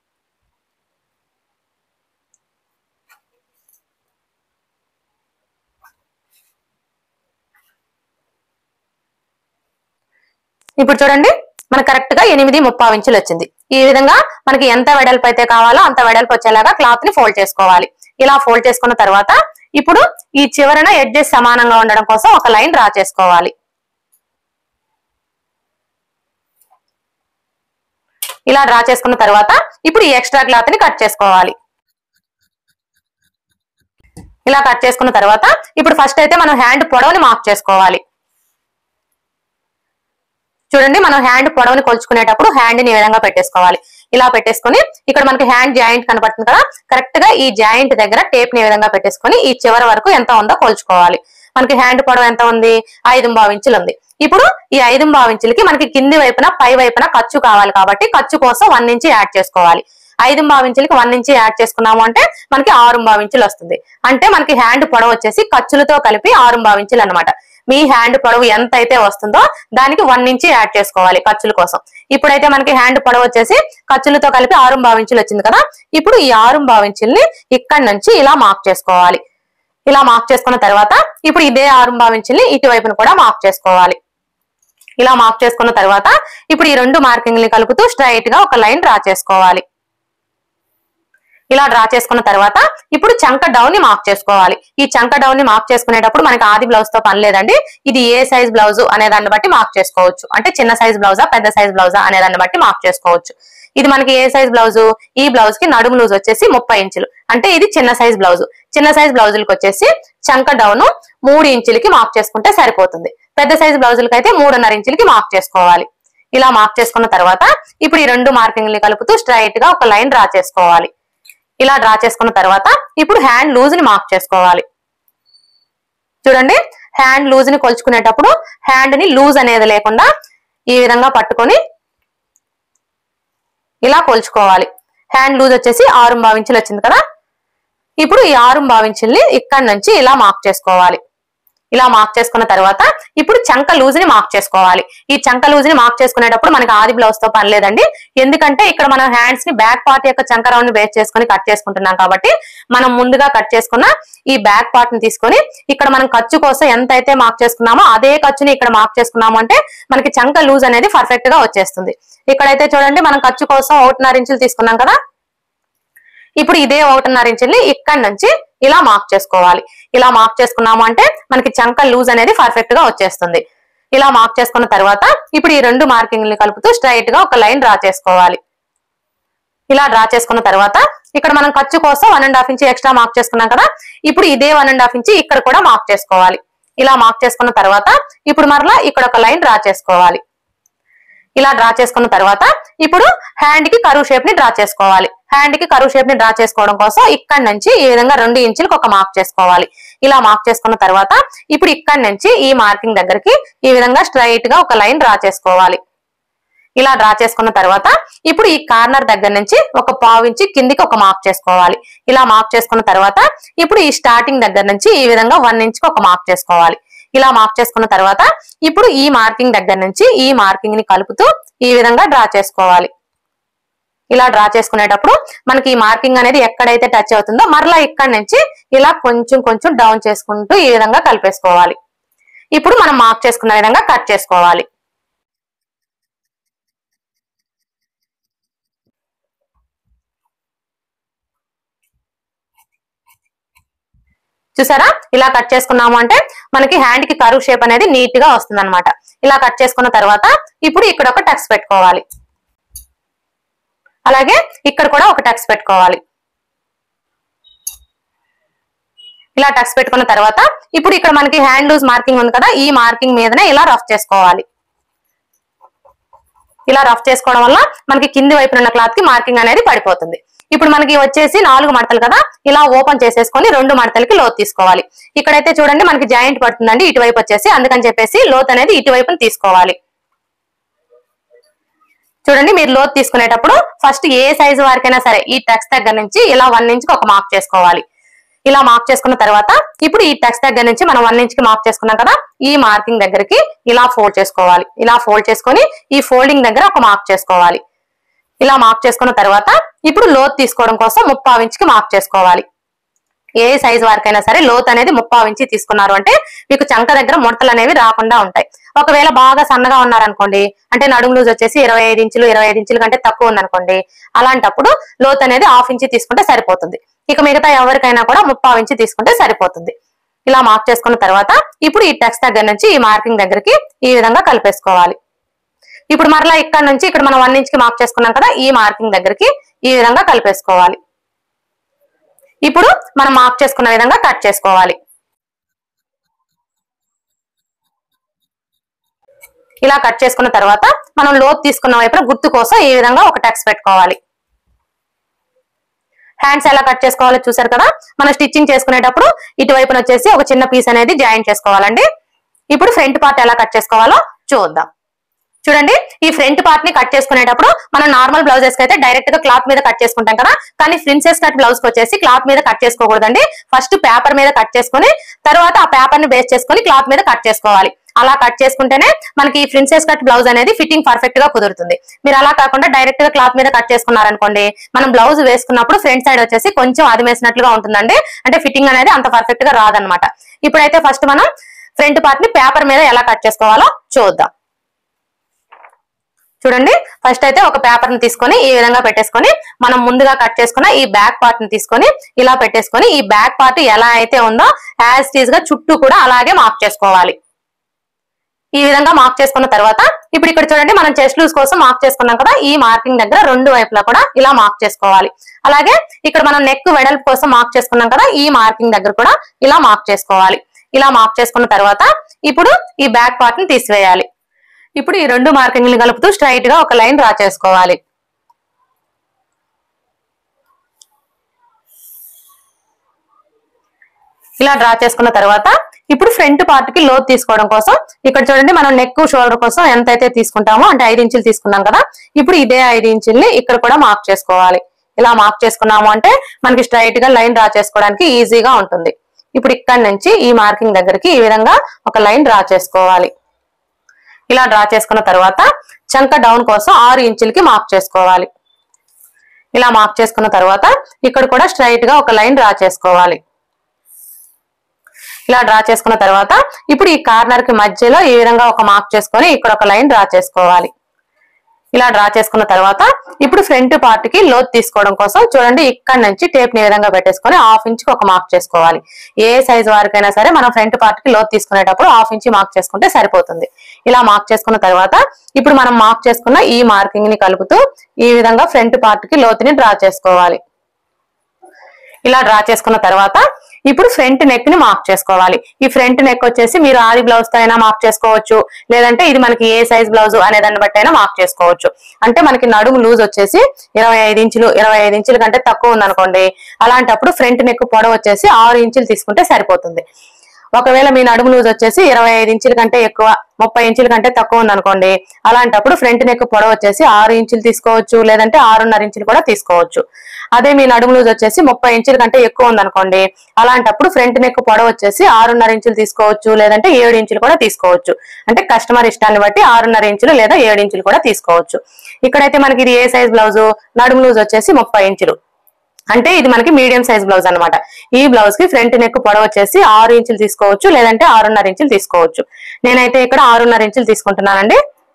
ఇప్పుడు చూడండి మనకు కరెక్ట్ గా ఎనిమిది ముప్పావు ఇంచులు వచ్చింది ఈ విధంగా మనకి ఎంత వెడల్పు అయితే కావాలో అంత వెడల్పు వచ్చేలాగా క్లాత్ ని ఫోల్డ్ చేసుకోవాలి ఇలా ఫోల్డ్ చేసుకున్న తర్వాత ఇప్పుడు ఈ చివరన ఎడ్జెస్ సమానంగా ఉండడం కోసం ఒక లైన్ డ్రా చేసుకోవాలి ఇలా డ్రా చేసుకున్న తర్వాత ఇప్పుడు ఈ ఎక్స్ట్రా క్లాత్ ని కట్ చేసుకోవాలి ఇలా కట్ చేసుకున్న తర్వాత ఇప్పుడు ఫస్ట్ అయితే మనం హ్యాండ్ పొడవుని మార్క్ చేసుకోవాలి చూడండి మనం హ్యాండ్ పొడవుని కొలుచుకునేటప్పుడు హ్యాండ్ ని ఈ విధంగా పెట్టేసుకోవాలి ఇలా పెట్టేసుకొని ఇక్కడ మనకి హ్యాండ్ జాయింట్ కనపడుతుంది కదా కరెక్ట్ గా ఈ జాయింట్ దగ్గర టేప్ ని ఈ విధంగా పెట్టేసుకొని ఈ చివరి వరకు ఎంత ఉందో కొలుచుకోవాలి మనకి హ్యాండ్ పొడవు ఎంత ఉంది ఐదు బావు ఇంచులు ఉంది ఇప్పుడు ఈ ఐదు బావు ఇంచులకి మనకి కింది వైపున పై వైపున ఖర్చు కావాలి కాబట్టి ఖర్చు కోసం వన్ ఇంచి యాడ్ చేసుకోవాలి ఐదు బావు ఇంచులకి వన్ ఇంచి యాడ్ చేసుకున్నాము అంటే మనకి ఆరు బావు ఇంచులు వస్తుంది అంటే మనకి హ్యాండ్ పొడవు వచ్చేసి ఖర్చులతో కలిపి ఆరు బావు ఇంచులు అనమాట మీ హ్యాండ్ పొడవు ఎంత అయితే వస్తుందో దానికి వన్ ఇంచి యాడ్ చేసుకోవాలి ఖర్చుల కోసం ఇప్పుడైతే మనకి హ్యాండ్ పొడవు వచ్చేసి ఖర్చులతో కలిపి ఆరు భావించులు వచ్చింది కదా ఇప్పుడు ఈ ఆరు భావించుల్ని ఇక్కడ నుంచి ఇలా మార్క్ చేసుకోవాలి ఇలా మార్క్ చేసుకున్న తర్వాత ఇప్పుడు ఇదే ఆరు భావించుల్ని ఇటువైపును కూడా మార్క్ చేసుకోవాలి ఇలా మార్క్ చేసుకున్న తర్వాత ఇప్పుడు ఈ రెండు మార్కింగ్ ని కలుపుతూ స్ట్రైట్ గా ఒక లైన్ డ్రా చేసుకోవాలి ఇలా డ్రా చేసుకున్న తర్వాత ఇప్పుడు చంక డౌన్ ని మార్క్ చేసుకోవాలి ఈ చంక డౌన్ ని మార్క్ చేసుకునేటప్పుడు మనకి ఆది బ్లౌజ్ తో పని లేదండి ఇది ఏ సైజ్ బ్లౌజ్ అనే దాన్ని బట్టి మార్క్ చేసుకోవచ్చు అంటే చిన్న సైజ్ బ్లౌజా పెద్ద సైజ్ బ్లౌజా అనే దాన్ని బట్టి మార్క్ చేసుకోవచ్చు ఇది మనకి ఏ సైజ్ బ్లౌజ్ ఈ బ్లౌజ్ కి నడుము లూజ్ వచ్చేసి ముప్పై ఇంచులు అంటే ఇది చిన్న సైజ్ బ్లౌజ్ చిన్న సైజ్ బ్లౌజులకు వచ్చేసి చంక డౌన్ మూడు ఇంచులకి మార్క్ చేసుకుంటే సరిపోతుంది పెద్ద సైజ్ బ్లౌజులకి అయితే మూడున్నర ఇంచులకి మార్క్ చేసుకోవాలి ఇలా మార్క్ చేసుకున్న తర్వాత ఇప్పుడు ఈ రెండు మార్కింగ్ ని కలుపుతూ స్ట్రైట్ గా ఒక లైన్ డ్రా చేసుకోవాలి ఇలా డ్రా చేసుకున్న తర్వాత ఇప్పుడు హ్యాండ్ లూజ్ ని మార్క్ చేసుకోవాలి చూడండి హ్యాండ్ లూజ్ ని కొలుచుకునేటప్పుడు హ్యాండ్ ని లూజ్ అనేది లేకుండా ఈ విధంగా పట్టుకొని ఇలా కొలుచుకోవాలి హ్యాండ్ లూజ్ వచ్చేసి ఆరు భావించులు వచ్చింది కదా ఇప్పుడు ఈ ఆరు భావించుల్ని ఇక్కడ నుంచి ఇలా మార్క్ చేసుకోవాలి ఇలా మార్క్ చేసుకున్న తర్వాత ఇప్పుడు చంక లూజ్ ని మార్క్ చేసుకోవాలి ఈ చంక లూజ్ ని మార్క్ చేసుకునేటప్పుడు మనకి ఆది బ్లౌజ్ తో పని లేదండి ఎందుకంటే ఇక్కడ మనం హ్యాండ్స్ ని బ్యాక్ పార్ట్ యొక్క చంక రౌండ్ ని బేస్ చేసుకుని కట్ చేసుకుంటున్నాం కాబట్టి మనం ముందుగా కట్ చేసుకున్న ఈ బ్యాక్ పార్ట్ ని తీసుకొని ఇక్కడ మనం ఖర్చు కోసం ఎంత అయితే మార్క్ చేసుకున్నామో అదే ఖర్చుని ఇక్కడ మార్క్ చేసుకున్నాము అంటే మనకి చంక లూజ్ అనేది పర్ఫెక్ట్ గా వచ్చేస్తుంది ఇక్కడైతే చూడండి మనం ఖర్చు కోసం ఒకటిన్నర ఇంచులు తీసుకున్నాం కదా ఇప్పుడు ఇదే ఒకటిన్నర ఇంచుల్ని ఇక్కడ నుంచి ఇలా మార్క్ చేసుకోవాలి ఇలా మార్క్ చేసుకున్నాము అంటే మనకి చంక లూజ్ అనేది పర్ఫెక్ట్ గా వచ్చేస్తుంది ఇలా మార్క్ చేసుకున్న తర్వాత ఇప్పుడు ఈ రెండు మార్కింగ్ ని కలుపుతూ స్ట్రైట్ గా ఒక లైన్ డ్రా చేసుకోవాలి ఇలా డ్రా చేసుకున్న తర్వాత ఇక్కడ మనం ఖర్చు కోసం one and half inch extra mark చేసుకున్నాం కదా ఇప్పుడు ఇదే వన్ అండ్ హాఫ్ ఇంచ్ ఇక్కడ కూడా మార్క్ చేసుకోవాలి ఇలా మార్క్ చేసుకున్న తర్వాత ఇప్పుడు మరలా ఇక్కడ ఒక లైన్ డ్రా చేసుకోవాలి ఇలా డ్రా చేసుకున్న తర్వాత ఇప్పుడు హ్యాండ్ కి కరువు షేప్ ని డ్రా చేసుకోవాలి హ్యాండ్ కి కరువు షేప్ ని డ్రా చేసుకోవడం కోసం ఇక్కడ నుంచి ఈ విధంగా రెండు ఇంచులకు ఒక మార్క్ చేసుకోవాలి ఇలా మార్క్ చేసుకున్న తర్వాత ఇప్పుడు ఇక్కడ నుంచి ఈ మార్కింగ్ దగ్గరికి ఈ విధంగా స్ట్రైట్ గా ఒక లైన్ డ్రా చేసుకోవాలి ఇలా డ్రా చేసుకున్న తర్వాత ఇప్పుడు ఈ కార్నర్ దగ్గర నుంచి ఒక పావు ఇంచి కిందికి ఒక మార్క్ చేసుకోవాలి ఇలా మార్క్ చేసుకున్న తర్వాత ఇప్పుడు ఈ స్టార్టింగ్ దగ్గర నుంచి ఈ విధంగా వన్ ఇంచ్ కి ఒక మార్క్ చేసుకోవాలి ఇలా మార్క్ చేసుకున్న తర్వాత ఇప్పుడు ఈ మార్కింగ్ దగ్గర నుంచి ఈ మార్కింగ్ ని కలుపుతూ ఈ విధంగా డ్రా చేసుకోవాలి ఇలా డ్రా చేసుకునేటప్పుడు మనకి ఈ మార్కింగ్ అనేది ఎక్కడైతే టచ్ అవుతుందో మరలా ఇక్కడ నుంచి ఇలా కొంచెం కొంచెం డౌన్ చేసుకుంటూ ఈ విధంగా కలిపేసుకోవాలి ఇప్పుడు మనం మార్క్ చేసుకున్న విధంగా కట్ చేసుకోవాలి చూసారా ఇలా కట్ చేసుకున్నాము అంటే మనకి హ్యాండ్ కి కరువు షేప్ అనేది నీట్ గా వస్తుంది ఇలా కట్ చేసుకున్న తర్వాత ఇప్పుడు ఇక్కడ ఒక టక్స్ పెట్టుకోవాలి అలాగే ఇక్కడ కూడా ఒక టక్స్ పెట్టుకోవాలి ఇలా టక్స్ పెట్టుకున్న తర్వాత ఇప్పుడు ఇక్కడ మనకి హ్యాండ్ లూజ్ మార్కింగ్ ఉంది కదా ఈ మార్కింగ్ మీదనే ఇలా రఫ్ చేసుకోవాలి ఇలా రఫ్ చేసుకోవడం వల్ల మనకి కింది వైపున ఉన్న క్లాత్ కి మార్కింగ్ అనేది పడిపోతుంది ఇప్పుడు మనకి వచ్చేసి నాలుగు మడతలు కదా ఇలా ఓపెన్ చేసేసుకొని రెండు మడతలకి లోతు తీసుకోవాలి ఇక్కడైతే చూడండి మనకి జాయింట్ పడుతుందండి ఇటువైపు వచ్చేసి అందుకని చెప్పేసి లోత్ అనేది ఇటువైపున తీసుకోవాలి చూడండి మీరు లోతు తీసుకునేటప్పుడు ఫస్ట్ ఏ సైజు వారికైనా సరే ఈ టెక్స్ దగ్గర నుంచి ఇలా వన్ ఇంచ్ కి ఒక మార్క్ చేసుకోవాలి ఇలా మార్క్ చేసుకున్న తర్వాత ఇప్పుడు ఈ టెక్స్ దగ్గర నుంచి మనం వన్ ఇంచ్ కి మార్క్ చేసుకున్నాం కదా ఈ మార్కింగ్ దగ్గరికి ఇలా ఫోల్డ్ చేసుకోవాలి ఇలా ఫోల్డ్ చేసుకొని ఈ ఫోల్డింగ్ దగ్గర ఒక మార్క్ చేసుకోవాలి ఇలా మార్క్ చేసుకున్న తర్వాత ఇప్పుడు లోత్ తీసుకోవడం కోసం ముప్పావు ఇంచుకి మార్క్ చేసుకోవాలి ఏ సైజ్ వారికైనా సరే లోత్ అనేది ముప్పావు ఇంచి తీసుకున్నారు అంటే మీకు చంక దగ్గర ముడతలు అనేవి రాకుండా ఉంటాయి ఒకవేళ బాగా సన్నగా ఉన్నారనుకోండి అంటే నడుము లూజ్ వచ్చేసి ఇరవై ఐదు ఇంచులు ఇరవై ఐదు ఇంచుల కంటే తక్కువ ఉందనుకోండి అలాంటప్పుడు లోత్ అనేది హాఫ్ ఇంచి తీసుకుంటే సరిపోతుంది ఇక మిగతా ఎవరికైనా కూడా ముప్పావు ఇంచి తీసుకుంటే సరిపోతుంది ఇలా మార్క్ చేసుకున్న తర్వాత ఇప్పుడు ఈ టెక్స్ట్ దగ్గర నుంచి ఈ మార్కింగ్ దగ్గరికి ఈ విధంగా కలిపేసుకోవాలి ఇప్పుడు మరలా ఇక్కడ నుంచి ఇక్కడ మనం వన్ ఇంచ్ కి మార్క్ చేసుకున్నాం కదా ఈ మార్కింగ్ దగ్గరికి ఈ విధంగా కలిపేసుకోవాలి ఇప్పుడు మనం మార్క్ చేసుకున్న విధంగా కట్ చేసుకోవాలి ఇలా కట్ చేసుకున్న తర్వాత మనం లోతు తీసుకున్న వైపున గుర్తు కోసం ఈ విధంగా ఒక టెక్స్ పెట్టుకోవాలి హ్యాండ్స్ ఎలా కట్ చేసుకోవాలో చూసారు కదా మనం స్టిచ్చింగ్ చేసుకునేటప్పుడు ఇటువైపున వచ్చేసి ఒక చిన్న పీస్ అనేది జాయిన్ చేసుకోవాలండి ఇప్పుడు ఫ్రంట్ పార్ట్ ఎలా కట్ చేసుకోవాలో చూద్దాం చూడండి ఈ ఫ్రంట్ పార్ట్ ని కట్ చేసుకునేటప్పుడు మనం నార్మల్ బ్లౌజెస్ కి అయితే డైరెక్ట్ గా క్లాత్ మీద కట్ చేసుకుంటాం కదా కానీ ప్రిన్సెస్ కట్ బ్లౌజ్ కి వచ్చేసి క్లాత్ మీద కట్ చేసుకోకూడదండి ఫస్ట్ పేపర్ మీద కట్ చేసుకుని తర్వాత ఆ పేపర్ ని బేస్ చేసుకుని క్లాత్ మీద కట్ చేసుకోవాలి అలా కట్ చేసుకుంటేనే మనకి ఈ ప్రిన్సెస్ కట్ బ్లౌజ్ అనేది ఫిట్టింగ్ పర్ఫెక్ట్ గా కుదురుతుంది మీరు అలా కాకుండా డైరెక్ట్ గా క్లాత్ మీద కట్ చేసుకున్నారనుకోండి మనం బ్లౌజ్ వేసుకున్నప్పుడు ఫ్రంట్ సైడ్ వచ్చేసి కొంచెం అది వేసినట్లుగా ఉంటుందండి అంటే ఫిట్టింగ్ అనేది అంత పర్ఫెక్ట్ గా రాదనమాట ఇప్పుడైతే ఫస్ట్ మనం ఫ్రంట్ పార్ట్ ని పేపర్ మీద ఎలా కట్ చేసుకోవాలో చూద్దాం చూడండి ఫస్ట్ అయితే ఒక పేపర్ ని తీసుకొని ఈ విధంగా పెట్టేసుకొని మనం ముందుగా కట్ చేసుకున్న ఈ బ్యాక్ పార్ట్ ని తీసుకొని ఇలా పెట్టేసుకొని ఈ బ్యాక్ పార్ట్ ఎలా అయితే ఉందో యాజ్ టీజ్ గా చుట్టూ కూడా అలాగే మార్క్ చేసుకోవాలి ఈ విధంగా మార్క్ చేసుకున్న తర్వాత ఇప్పుడు ఇక్కడ చూడండి మనం చెస్ట్ లూజ్ కోసం మార్క్ చేసుకున్నాం కదా ఈ మార్కింగ్ దగ్గర రెండు వైపులా కూడా ఇలా మార్క్ చేసుకోవాలి అలాగే ఇక్కడ మనం నెక్ వెడల్పు కోసం మార్క్ చేసుకున్నాం కదా ఈ మార్కింగ్ దగ్గర కూడా ఇలా మార్క్ చేసుకోవాలి ఇలా మార్క్ చేసుకున్న తర్వాత ఇప్పుడు ఈ బ్యాక్ పార్ట్ ని తీసివేయాలి ఇప్పుడు ఈ రెండు మార్కింగ్లు కలుపుతూ స్ట్రైట్ గా ఒక లైన్ డ్రా చేసుకోవాలి ఇలా డ్రా చేసుకున్న తర్వాత ఇప్పుడు ఫ్రంట్ పార్ట్ కి లోతు తీసుకోవడం కోసం ఇక్కడ చూడండి మనం నెక్ షోల్డర్ కోసం ఎంత అయితే తీసుకుంటామో అంటే ఐదు ఇంచులు తీసుకున్నాం కదా ఇప్పుడు ఇదే ఐదు ఇంచుల్ని ఇక్కడ కూడా మార్క్ చేసుకోవాలి ఇలా మార్క్ చేసుకున్నాము అంటే మనకి స్ట్రైట్ గా లైన్ డ్రా చేసుకోవడానికి ఈజీగా ఉంటుంది ఇప్పుడు ఇక్కడ నుంచి ఈ మార్కింగ్ దగ్గరికి ఈ విధంగా ఒక లైన్ డ్రా చేసుకోవాలి ఇలా డ్రా చేసుకున్న తర్వాత చంక డౌన్ కోసం ఆరు ఇంచులకి మార్క్ చేసుకోవాలి ఇలా మార్క్ చేసుకున్న తర్వాత ఇక్కడ కూడా స్ట్రైట్ గా ఒక లైన్ డ్రా చేసుకోవాలి ఇలా డ్రా చేసుకున్న తర్వాత ఇప్పుడు ఈ కార్నర్ కి మధ్యలో ఈ విధంగా ఒక మార్క్ చేసుకొని ఇక్కడ ఒక లైన్ డ్రా చేసుకోవాలి ఇలా డ్రా చేసుకున్న తర్వాత ఇప్పుడు ఫ్రంట్ పార్ట్ కి లోత్ తీసుకోవడం కోసం చూడండి ఇక్కడ నుంచి టేప్ ని ఈ విధంగా పెట్టేసుకొని హాఫ్ ఇంచ్ కి ఒక మార్క్ చేసుకోవాలి ఏ సైజ్ వారికైనా సరే మనం ఫ్రంట్ పార్ట్ కి లోత్ తీసుకునేటప్పుడు హాఫ్ ఇంచ్ మార్క్ చేసుకుంటే సరిపోతుంది ఇలా మార్క్ చేసుకున్న తర్వాత ఇప్పుడు మనం మార్క్ చేసుకున్న ఈ మార్కింగ్ ని కలుపుతూ ఈ విధంగా ఫ్రంట్ పార్ట్ కి లోతుని డ్రా చేసుకోవాలి ఇలా డ్రా చేసుకున్న తర్వాత ఇప్పుడు ఫ్రంట్ నెక్ ని మార్క్ చేసుకోవాలి ఈ ఫ్రంట్ నెక్ వచ్చేసి మీరు ఆది బ్లౌజ్ తో అయినా మార్క్ చేసుకోవచ్చు లేదంటే ఇది మనకి ఏ సైజ్ బ్లౌజ్ అనే దాన్ని బట్టి అయినా మార్క్ చేసుకోవచ్చు అంటే మనకి నడుము లూజ్ వచ్చేసి ఇరవై ఐదు ఇంచులు ఇరవై ఐదు ఇంచుల కంటే తక్కువ ఉందనుకోండి అలాంటప్పుడు ఫ్రంట్ నెక్ పొడవు వచ్చేసి ఆరు ఇంచులు తీసుకుంటే సరిపోతుంది ఒకవేళ మీ నడుము లూజ్ వచ్చేసి ఇరవై ఐదు ఇంచుల కంటే ఎక్కువ ముప్పై ఇంచుల కంటే తక్కువ ఉందనుకోండి అలాంటప్పుడు ఫ్రంట్ నెక్ పొడవు వచ్చేసి ఆరు ఇంచులు తీసుకోవచ్చు లేదంటే ఆరున్నర ఇంచులు కూడా తీసుకోవచ్చు అదే మీ నడుము లూజ్ వచ్చేసి ముప్పై ఇంచుల కంటే ఎక్కువ ఉందనుకోండి అలాంటప్పుడు ఫ్రంట్ నెక్ పొడవు వచ్చేసి ఆరున్నర ఇంచులు తీసుకోవచ్చు లేదంటే ఏడు ఇంచులు కూడా తీసుకోవచ్చు అంటే కస్టమర్ ఇష్టాన్ని బట్టి ఆరున్నర ఇంచులు లేదా ఏడు ఇంచులు కూడా తీసుకోవచ్చు ఇక్కడైతే మనకి ఇది ఏ సైజ్ బ్లౌజ్ నడుము లూజ్ వచ్చేసి ముప్పై ఇంచులు అంటే ఇది మనకి మీడియం సైజ్ బ్లౌజ్ అన్నమాట ఈ బ్లౌజ్ కి ఫ్రంట్ నెక్ పొడవు వచ్చేసి ఆరు ఇంచులు తీసుకోవచ్చు లేదంటే ఆరున్నర ఇంచులు తీసుకోవచ్చు నేనైతే ఇక్కడ ఆరున్నర ఇంచులు తీసుకుంటున్నానండి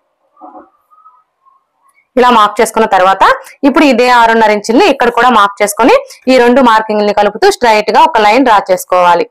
ఇలా మార్క్ చేసుకున్న తర్వాత ఇప్పుడు ఇదే ఆరున్నర ఇంచుల్ని ఇక్కడ కూడా మార్క్ చేసుకొని ఈ రెండు మార్కింగ్ ని కలుపుతూ స్ట్రైట్ గా ఒక లైన్ డ్రా చేసుకోవాలి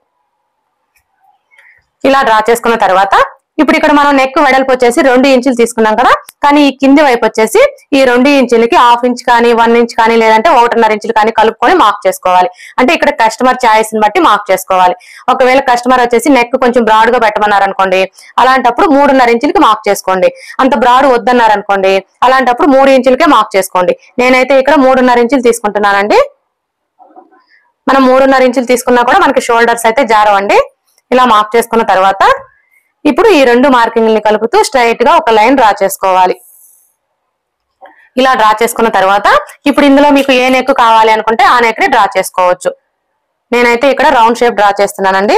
ఇలా డ్రా చేసుకున్న తర్వాత ఇప్పుడు ఇక్కడ మనం నెక్ వెడల్పు వచ్చేసి రెండు ఇంచులు తీసుకున్నాం కదా కానీ ఈ కింది వైపు వచ్చేసి ఈ రెండు ఇంచులకి హాఫ్ ఇంచ్ కానీ వన్ ఇంచ్ కానీ లేదంటే ఒకటిన్నర ఇంచులు కానీ కలుపుకొని మార్క్ చేసుకోవాలి అంటే ఇక్కడ కస్టమర్ చాయిస్ ని బట్టి మార్క్ చేసుకోవాలి ఒకవేళ కస్టమర్ వచ్చేసి నెక్ కొంచెం బ్రాడ్ గా పెట్టమన్నారు అనుకోండి అలాంటప్పుడు మూడున్నర ఇంచులకి మార్క్ చేసుకోండి అంత బ్రాడ్ వద్దన్నారు అనుకోండి అలాంటప్పుడు మూడు ఇంచులకే మార్క్ చేసుకోండి నేనైతే ఇక్కడ మూడున్నర ఇంచులు తీసుకుంటున్నానండి మనం మూడున్నర ఇంచులు తీసుకున్నా కూడా మనకి షోల్డర్స్ అయితే జారవండి ఇలా మార్క్ చేసుకున్న తర్వాత ఇప్పుడు ఈ రెండు మార్కింగ్ని కలుపుతూ స్ట్రైట్ గా ఒక లైన్ డ్రా చేసుకోవాలి ఇలా డ్రా చేసుకున్న తర్వాత ఇప్పుడు ఇందులో మీకు ఏ నెక్ కావాలి అనుకుంటే ఆ నెక్ ని డ్రా చేసుకోవచ్చు నేనైతే ఇక్కడ రౌండ్ షేప్ డ్రా చేస్తున్నానండి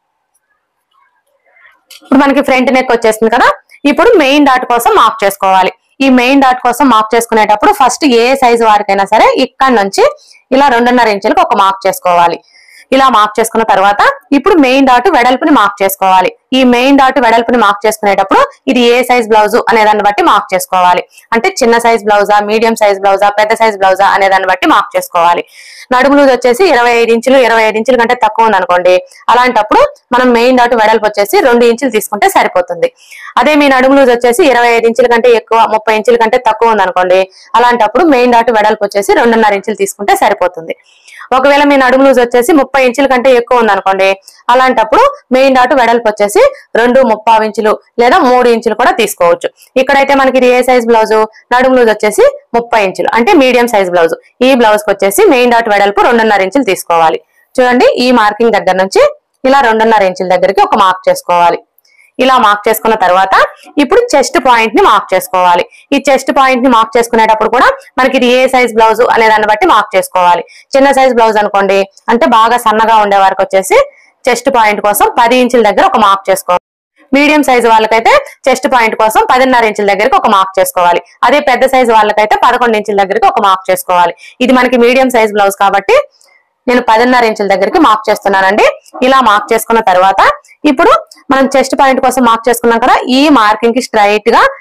ఇప్పుడు మనకి ఫ్రంట్ నెక్ వచ్చేసింది కదా ఇప్పుడు మెయిన్ డాట్ కోసం మార్క్ చేసుకోవాలి ఈ మెయిన్ డాట్ కోసం మార్క్ చేసుకునేటప్పుడు ఫస్ట్ ఏ సైజు వారికైనా సరే ఇక్కడ నుంచి ఇలా రెండున్నర ఇంచులకు ఒక మార్క్ చేసుకోవాలి ఇలా మార్క్ చేసుకున్న తర్వాత ఇప్పుడు మెయిన్ డాట్ వెడల్పుని మార్క్ చేసుకోవాలి ఈ మెయిన్ డాట్ వెడల్పుని మార్క్ చేసుకునేటప్పుడు ఇది ఏ సైజ్ బ్లౌజ్ అనే దాన్ని బట్టి మార్క్ చేసుకోవాలి అంటే చిన్న సైజ్ బ్లౌజా మీడియం సైజ్ బ్లౌజా పెద్ద సైజ్ బ్లౌజా అనే దాన్ని బట్టి మార్క్ చేసుకోవాలి నడుము లూజ్ వచ్చేసి ఇరవై ఐదు ఇంచులు ఇరవై ఐదు ఇంచుల కంటే తక్కువ ఉందనుకోండి అలాంటప్పుడు మనం మెయిన్ డాట్ వెడల్పు వచ్చేసి రెండు ఇంచులు తీసుకుంటే సరిపోతుంది అదే మీ నడుము లూజ్ వచ్చేసి ఇరవై ఐదు ఇంచుల కంటే ఎక్కువ ముప్పై ఇంచుల కంటే తక్కువ ఉందనుకోండి అలాంటప్పుడు మెయిన్ డాట్ వెడల్పు వచ్చేసి రెండున్నర ఇంచులు తీసుకుంటే సరిపోతుంది ఒకవేళ మీ నడుము లూజ్ వచ్చేసి ముప్పై ఇంచుల కంటే ఎక్కువ ఉందనుకోండి అలాంటప్పుడు మెయిన్ డాట్ వెడల్పు వచ్చేసి రెండు ముప్పావు ఇంచులు లేదా మూడు ఇంచులు కూడా తీసుకోవచ్చు ఇక్కడైతే మనకి ఇది ఏ సైజ్ బ్లౌజ్ నడుము లూజ్ వచ్చేసి ముప్పై ఇంచులు అంటే మీడియం సైజ్ బ్లౌజ్ ఈ బ్లౌజ్ కి వచ్చేసి మెయిన్ డాట్ వెడల్పు రెండున్నర ఇంచులు తీసుకోవాలి చూడండి ఈ మార్కింగ్ దగ్గర నుంచి ఇలా రెండున్నర ఇంచుల దగ్గరికి ఒక మార్క్ చేసుకోవాలి ఇలా మార్క్ చేసుకున్న తర్వాత ఇప్పుడు చెస్ట్ పాయింట్ ని మార్క్ చేసుకోవాలి ఈ చెస్ట్ పాయింట్ ని మార్క్ చేసుకునేటప్పుడు కూడా మనకి ఇది ఏ సైజ్ బ్లౌజ్ అనే దాన్ని బట్టి మార్క్ చేసుకోవాలి చిన్న సైజ్ బ్లౌజ్ అనుకోండి అంటే బాగా సన్నగా ఉండే వారికి వచ్చేసి చెస్ట్ పాయింట్ కోసం పది ఇంచుల దగ్గర ఒక మార్క్ చేసుకోవాలి మీడియం సైజ్ వాళ్ళకైతే చెస్ట్ పాయింట్ కోసం పదిన్నర ఇంచుల దగ్గరికి ఒక మార్క్ చేసుకోవాలి అదే పెద్ద సైజ్ వాళ్ళకైతే పదకొండు ఇంచుల దగ్గరికి ఒక మార్క్ చేసుకోవాలి ఇది మనకి మీడియం సైజ్ బ్లౌజ్ కాబట్టి నేను పదిన్నర ఇంచుల దగ్గరికి మార్క్ చేస్తున్నానండి ఇలా మార్క్ చేసుకున్న తర్వాత ఇప్పుడు మనం చెస్ట్ పాయింట్ కోసం మార్క్ చేసుకున్నాం కదా ఈ మార్కింగ్ కి స్ట్రైట్ గా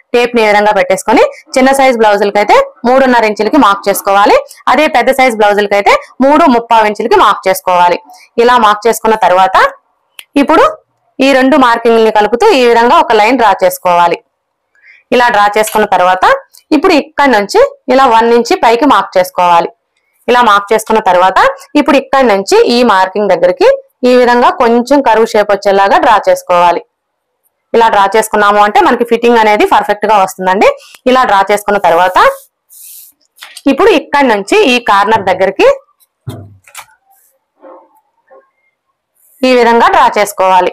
టేప్ ని ఈ విధంగా పెట్టేసుకొని చిన్న సైజ్ బ్లౌజులకి అయితే మూడున్నర ఇంచులకి మార్క్ చేసుకోవాలి అదే పెద్ద సైజ్ బ్లౌజులకి అయితే మూడు ముప్పావు ఇంచులకి మార్క్ చేసుకోవాలి ఇలా మార్క్ చేసుకున్న తర్వాత ఇప్పుడు ఈ రెండు మార్కింగ్ని కలుపుతూ ఈ విధంగా ఒక లైన్ డ్రా చేసుకోవాలి ఇలా డ్రా చేసుకున్న తర్వాత ఇప్పుడు ఇక్కడ నుంచి ఇలా వన్ నుంచి పైకి మార్క్ చేసుకోవాలి ఇలా మార్క్ చేసుకున్న తర్వాత ఇప్పుడు ఇక్కడ నుంచి ఈ మార్కింగ్ దగ్గరికి ఈ విధంగా కొంచెం కరువు షేప్ వచ్చేలాగా డ్రా చేసుకోవాలి ఇలా డ్రా చేసుకున్నాము అంటే మనకి ఫిట్టింగ్ అనేది పర్ఫెక్ట్ గా వస్తుందండి ఇలా డ్రా చేసుకున్న తర్వాత ఇప్పుడు ఇక్కడ నుంచి ఈ కార్నర్ దగ్గరికి ఈ విధంగా డ్రా చేసుకోవాలి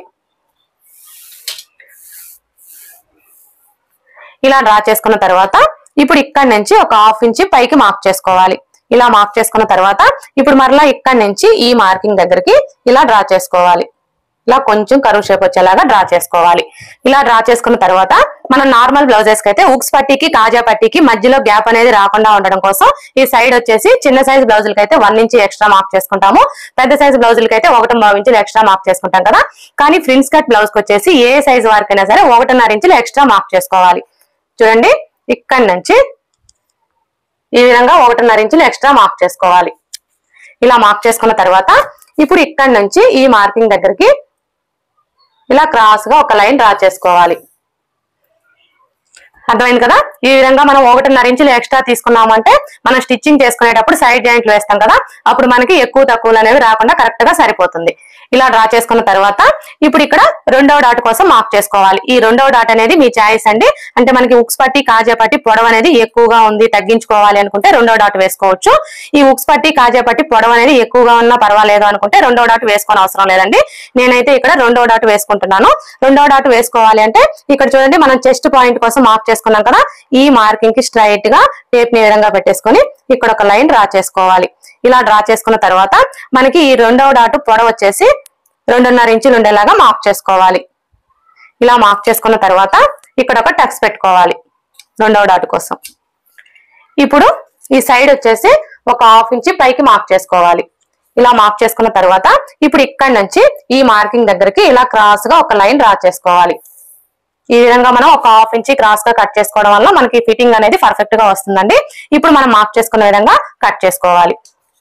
ఇలా డ్రా చేసుకున్న తర్వాత ఇప్పుడు ఇక్కడ నుంచి ఒక హాఫ్ ఇంచ్ పైకి మార్క్ చేసుకోవాలి ఇలా మార్క్ చేసుకున్న తర్వాత ఇప్పుడు మరలా ఇక్కడ నుంచి ఈ మార్కింగ్ దగ్గరికి ఇలా డ్రా చేసుకోవాలి ఇలా కొంచెం కరువు షేప్ వచ్చేలాగా డ్రా చేసుకోవాలి ఇలా డ్రా చేసుకున్న తర్వాత మనం నార్మల్ బ్లౌజెస్ కి అయితే ఉక్స్ పట్టీకి కాజా పట్టీకి మధ్యలో గ్యాప్ అనేది రాకుండా ఉండడం కోసం ఈ సైడ్ వచ్చేసి చిన్న సైజ్ బ్లౌజులకి అయితే వన్ ఇంచ్ ఎక్స్ట్రా మార్క్ చేసుకుంటాము పెద్ద సైజ్ బ్లౌజులకి అయితే ఒకటి బావు ఇంచులు ఎక్స్ట్రా మార్క్ చేసుకుంటాం కదా కానీ ఫ్రిన్స్ కట్ బ్లౌజ్ కి వచ్చేసి ఏ సైజ్ వారికైనా సరే ఒకటిన్నర ఇంచులు ఎక్స్ట్రా మార్క్ చేసుకోవాలి చూడండి ఇక్కడి నుంచి ఈ విధంగా ఒకటిన్నర ఇంచులు ఎక్స్ట్రా మార్క్ చేసుకోవాలి ఇలా మార్క్ చేసుకున్న తర్వాత ఇప్పుడు ఇక్కడి నుంచి ఈ మార్కింగ్ దగ్గరికి ఇలా క్రాస్ గా ఒక లైన్ డ్రా చేసుకోవాలి అర్థమైంది కదా ఈ విధంగా మనం ఒకటిన్నర ఇంచులు ఎక్స్ట్రా తీసుకున్నామంటే మనం స్టిచ్చింగ్ చేసుకునేటప్పుడు సైడ్ జాయింట్లు వేస్తాం కదా అప్పుడు మనకి ఎక్కువ తక్కువలు అనేవి రాకుండా కరెక్ట్ గా సరిపోతుంది ఇలా డ్రా చేసుకున్న తర్వాత ఇప్పుడు ఇక్కడ రెండవ డాట్ కోసం మార్క్ చేసుకోవాలి ఈ రెండవ డాట్ అనేది మీ చాయిస్ అండి అంటే మనకి ఉక్స్ పట్టి కాజా పట్టి పొడవు అనేది ఎక్కువగా ఉంది తగ్గించుకోవాలి అనుకుంటే రెండవ డాట్ వేసుకోవచ్చు ఈ ఉక్స్ పట్టి కాజా పట్టి పొడవు అనేది ఎక్కువగా ఉన్నా పర్వాలేదు అనుకుంటే రెండవ డాట్ వేసుకోని అవసరం లేదండి నేనైతే ఇక్కడ రెండవ డాట్ వేసుకుంటున్నాను రెండవ డాట్ వేసుకోవాలి అంటే ఇక్కడ చూడండి మనం చెస్ట్ పాయింట్ కోసం మార్క్ చేసుకున్నాం కదా ఈ మార్కింగ్ కి స్ట్రైట్ గా టేప్ ని ఈ విధంగా పెట్టేసుకొని ఇక్కడ ఒక లైన్ డ్రా చేసుకోవాలి ఇలా డ్రా చేసుకున్న తర్వాత మనకి ఈ రెండవ డాట్ పొడవు వచ్చేసి రెండున్నర ఇంచులు ఉండేలాగా మార్క్ చేసుకోవాలి ఇలా మార్క్ చేసుకున్న తర్వాత ఇక్కడ ఒక టక్స్ పెట్టుకోవాలి రెండవ డాట్ కోసం ఇప్పుడు ఈ సైడ్ వచ్చేసి ఒక హాఫ్ ఇంచ్ పైకి మార్క్ చేసుకోవాలి ఇలా మార్క్ చేసుకున్న తర్వాత ఇప్పుడు ఇక్కడ నుంచి ఈ మార్కింగ్ దగ్గరికి ఇలా క్రాస్ గా ఒక లైన్ డ్రా చేసుకోవాలి ఈ విధంగా మనం ఒక హాఫ్ ఇంచ్ క్రాస్ గా కట్ చేసుకోవడం వల్ల మనకి ఫిట్టింగ్ అనేది పర్ఫెక్ట్ గా వస్తుందండి ఇప్పుడు మనం మార్క్ చేసుకున్న విధంగా కట్ చేసుకోవాలి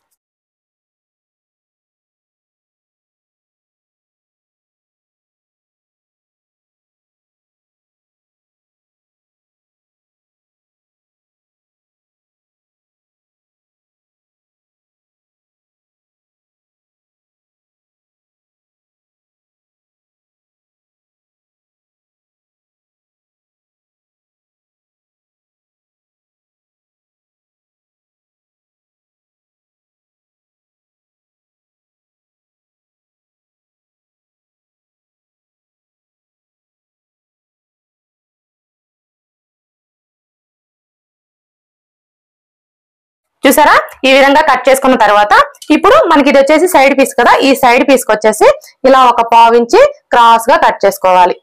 చూసారా ఈ విధంగా కట్ చేసుకున్న తర్వాత ఇప్పుడు మనకి ఇది వచ్చేసి సైడ్ పీస్ కదా ఈ సైడ్ పీస్ కి వచ్చేసి ఇలా ఒక పావించి క్రాస్ గా కట్ చేసుకోవాలి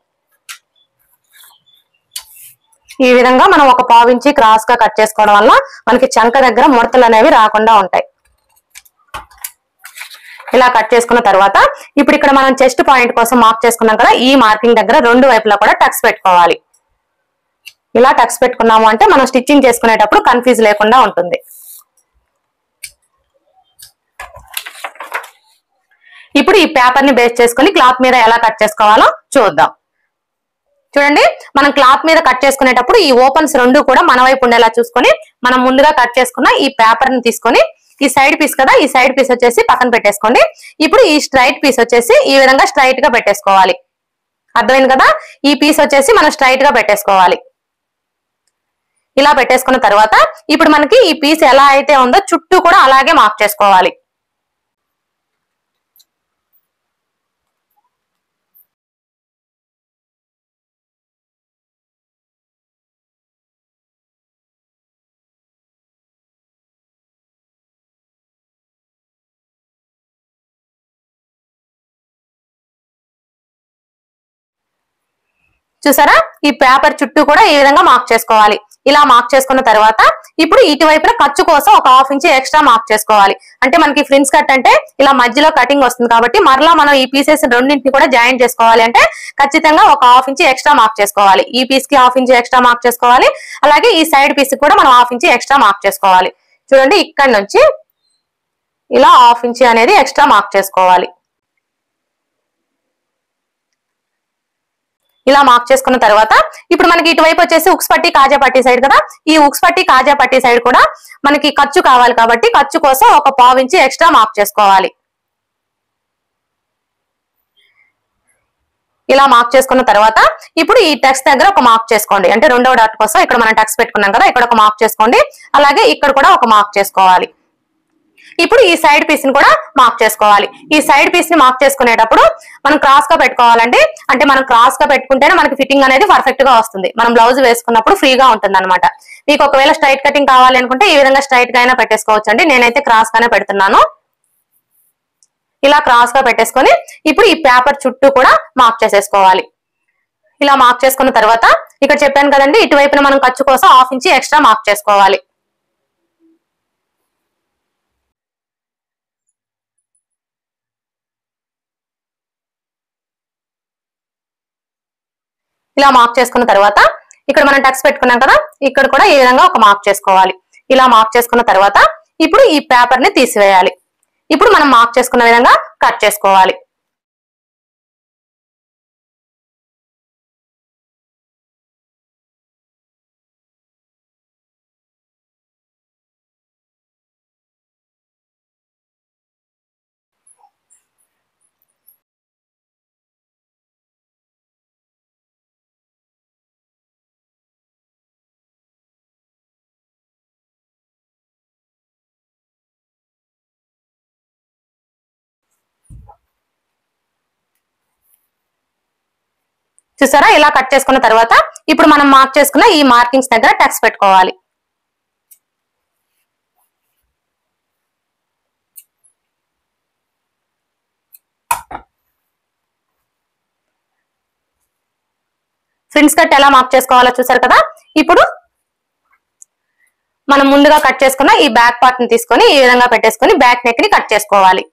ఈ విధంగా మనం ఒక పావించి క్రాస్ గా కట్ చేసుకోవడం వల్ల మనకి చంక దగ్గర ముడతలు అనేవి రాకుండా ఉంటాయి ఇలా కట్ చేసుకున్న తర్వాత ఇప్పుడు ఇక్కడ మనం చెస్ట్ పాయింట్ కోసం మార్క్ చేసుకున్నాం కదా ఈ మార్కింగ్ దగ్గర రెండు వైపులా కూడా టక్స్ పెట్టుకోవాలి ఇలా టక్స్ పెట్టుకున్నాము అంటే మనం స్టిచ్చింగ్ చేసుకునేటప్పుడు కన్ఫ్యూజ్ లేకుండా ఉంటుంది ఇప్పుడు ఈ పేపర్ ని బేస్ చేసుకుని క్లాత్ మీద ఎలా కట్ చేసుకోవాలో చూద్దాం చూడండి మనం క్లాత్ మీద కట్ చేసుకునేటప్పుడు ఈ ఓపెన్స్ రెండు కూడా మన వైపు ఉండేలా చూసుకొని మనం ముందుగా కట్ చేసుకున్న ఈ పేపర్ ని తీసుకొని ఈ సైడ్ పీస్ కదా ఈ సైడ్ పీస్ వచ్చేసి పక్కన పెట్టేసుకోండి ఇప్పుడు ఈ స్ట్రైట్ పీస్ వచ్చేసి ఈ విధంగా స్ట్రైట్ గా పెట్టేసుకోవాలి అర్థమైంది కదా ఈ పీస్ వచ్చేసి మనం స్ట్రైట్ గా పెట్టేసుకోవాలి ఇలా పెట్టేసుకున్న తర్వాత ఇప్పుడు మనకి ఈ పీస్ ఎలా అయితే ఉందో చుట్టూ కూడా అలాగే మార్క్ చేసుకోవాలి చూసారా ఈ పేపర్ చుట్టూ కూడా ఈ విధంగా మార్క్ చేసుకోవాలి ఇలా మార్క్ చేసుకున్న తర్వాత ఇప్పుడు ఇటువైపున ఖర్చు కోసం ఒక హాఫ్ ఇంచ్ ఎక్స్ట్రా మార్క్ చేసుకోవాలి అంటే మనకి ఫ్రిన్స్ కట్ అంటే ఇలా మధ్యలో కటింగ్ వస్తుంది కాబట్టి మరలా మనం ఈ పీసెస్ రెండింటిని కూడా జాయిన్ చేసుకోవాలి అంటే ఖచ్చితంగా ఒక హాఫ్ ఇంచ్ ఎక్స్ట్రా మార్క్ చేసుకోవాలి ఈ పీస్ కి హాఫ్ ఇంచ్ ఎక్స్ట్రా మార్క్ చేసుకోవాలి అలాగే ఈ సైడ్ పీస్ కూడా మనం హాఫ్ ఇంచ్ ఎక్స్ట్రా మార్క్ చేసుకోవాలి చూడండి ఇక్కడ నుంచి ఇలా హాఫ్ ఇంచ్ అనేది ఎక్స్ట్రా మార్క్ చేసుకోవాలి ఇలా మార్క్ చేసుకున్న తర్వాత ఇప్పుడు మనకి ఇటువైపు వచ్చేసి ఉక్స్ పట్టి కాజా పట్టి సైడ్ కదా ఈ ఉక్స్ పట్టి కాజా పట్టి సైడ్ కూడా మనకి ఖర్చు కావాలి కాబట్టి ఖర్చు కోసం ఒక పావు ఇంచి ఎక్స్ట్రా మార్క్ చేసుకోవాలి ఇలా మార్క్ చేసుకున్న తర్వాత ఇప్పుడు ఈ టెక్స్ దగ్గర ఒక మార్క్ చేసుకోండి అంటే రెండవ డాట్ కోసం ఇక్కడ మనం టెక్స్ పెట్టుకున్నాం కదా ఇక్కడ ఒక మార్క్ చేసుకోండి అలాగే ఇక్కడ కూడా ఒక మార్క్ చేసుకోవాలి ఇప్పుడు ఈ సైడ్ పీస్ ని కూడా మార్క్ చేసుకోవాలి ఈ సైడ్ పీస్ ని మార్క్ చేసుకునేటప్పుడు మనం క్రాస్ గా పెట్టుకోవాలండి అంటే మనం క్రాస్ గా పెట్టుకుంటేనే మనకి ఫిట్టింగ్ అనేది పర్ఫెక్ట్ గా వస్తుంది మనం బ్లౌజ్ వేసుకున్నప్పుడు ఫ్రీగా ఉంటుంది అనమాట మీకు ఒకవేళ స్ట్రైట్ కటింగ్ కావాలి అనుకుంటే ఈ విధంగా స్ట్రైట్ గా అయినా పెట్టేసుకోవచ్చు అండి నేనైతే క్రాస్ గానే పెడుతున్నాను ఇలా క్రాస్ గా పెట్టేసుకొని ఇప్పుడు ఈ పేపర్ చుట్టూ కూడా మార్క్ చేసేసుకోవాలి ఇలా మార్క్ చేసుకున్న తర్వాత ఇక్కడ చెప్పాను కదండి ఇటువైపున మనం ఖర్చు కోసం హాఫ్ ఇంచి ఎక్స్ట్రా మార్క్ చేసుకోవాలి ఇలా మార్క్ చేసుకున్న తర్వాత ఇక్కడ మనం టక్స్ పెట్టుకున్నాం కదా ఇక్కడ కూడా ఈ విధంగా ఒక మార్క్ చేసుకోవాలి ఇలా మార్క్ చేసుకున్న తర్వాత ఇప్పుడు ఈ పేపర్ ని తీసివేయాలి ఇప్పుడు మనం మార్క్ చేసుకున్న విధంగా కట్ చేసుకోవాలి చూసారా ఇలా కట్ చేసుకున్న తర్వాత ఇప్పుడు మనం మార్క్ చేసుకున్న ఈ మార్కింగ్స్ దగ్గర టక్స్ పెట్టుకోవాలి ఫ్రిన్స్ కట్ ఎలా మార్క్ చేసుకోవాలో చూసారు కదా ఇప్పుడు మనం ముందుగా కట్ చేసుకున్న ఈ బ్యాక్ పార్ట్ ని తీసుకొని ఈ విధంగా పెట్టేసుకొని బ్యాక్ నెక్ ని కట్ చేసుకోవాలి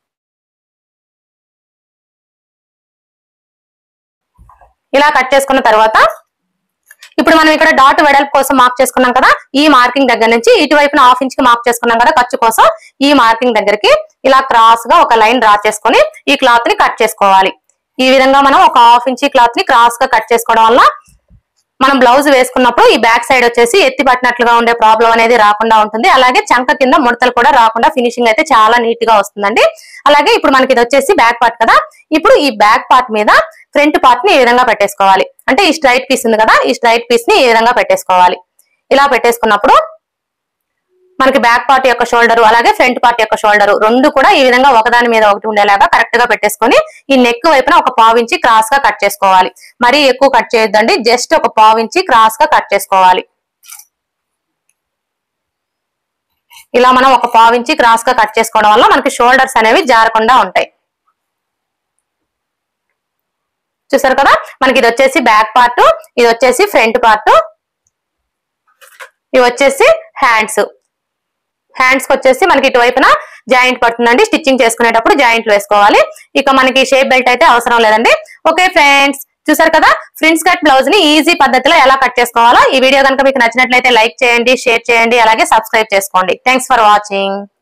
ఇలా కట్ చేసుకున్న తర్వాత ఇప్పుడు మనం ఇక్కడ డాట్ వెడల్పు కోసం మార్క్ చేసుకున్నాం కదా ఈ మార్కింగ్ దగ్గర నుంచి ఇటువైపున హాఫ్ ఇంచ్ కి మార్క్ చేసుకున్నాం కదా ఖర్చు కోసం ఈ మార్కింగ్ దగ్గరికి ఇలా క్రాస్ గా ఒక లైన్ డ్రా చేసుకొని ఈ క్లాత్ ని కట్ చేసుకోవాలి ఈ విధంగా మనం ఒక హాఫ్ ఇంచ్ క్లాత్ ని క్రాస్ గా కట్ చేసుకోవడం వల్ల మనం బ్లౌజ్ వేసుకున్నప్పుడు ఈ బ్యాక్ సైడ్ వచ్చేసి ఎత్తి పట్టినట్లుగా ఉండే ప్రాబ్లం అనేది రాకుండా ఉంటుంది అలాగే చంక కింద ముడతలు కూడా రాకుండా ఫినిషింగ్ అయితే చాలా నీట్ గా వస్తుందండి అలాగే ఇప్పుడు మనకి ఇది వచ్చేసి బ్యాక్ పార్ట్ కదా ఇప్పుడు ఈ బ్యాక్ పార్ట్ మీద ఫ్రంట్ పార్ట్ ని ఈ విధంగా పెట్టేసుకోవాలి అంటే ఈ స్ట్రైట్ పీస్ ఉంది కదా ఈ స్ట్రైట్ పీస్ ని ఈ విధంగా పెట్టేసుకోవాలి ఇలా పెట్టేసుకున్నప్పుడు మనకి బ్యాక్ పార్ట్ యొక్క షోల్డర్ అలాగే ఫ్రంట్ పార్ట్ యొక్క షోల్డర్ రెండు కూడా ఈ విధంగా ఒకదాని మీద ఒకటి ఉండేలాగా కరెక్ట్ గా పెట్టేసుకొని ఈ నెక్ వైపున ఒక పావించి క్రాస్ గా కట్ చేసుకోవాలి మరీ ఎక్కువ కట్ చేయొద్దండి జస్ట్ ఒక పావించి క్రాస్ గా కట్ చేసుకోవాలి ఇలా మనం ఒక పావించి క్రాస్ గా కట్ చేసుకోవడం వల్ల మనకి షోల్డర్స్ అనేవి జారకుండా ఉంటాయి చూసారు కదా మనకి ఇది వచ్చేసి బ్యాక్ పార్ట్ ఇది వచ్చేసి ఫ్రంట్ పార్ట్ ఇవి వచ్చేసి హ్యాండ్స్ హ్యాండ్స్ కి వచ్చేసి మనకి ఇటువైపున జాయింట్ పడుతుందండి స్టిచ్చింగ్ చేసుకునేటప్పుడు జాయింట్లు వేసుకోవాలి ఇక మనకి షేప్ బెల్ట్ అయితే అవసరం లేదండి ఓకే ఫ్రెండ్స్ చూసారు కదా ఫ్రిన్స్ కట్ బ్లౌజ్ ని ఈజీ పద్ధతిలో ఎలా కట్ చేసుకోవాలో ఈ వీడియో కనుక మీకు నచ్చినట్లయితే లైక్ చేయండి షేర్ చేయండి అలాగే సబ్స్క్రైబ్ చేసుకోండి థ్యాంక్స్ ఫర్ వాచింగ్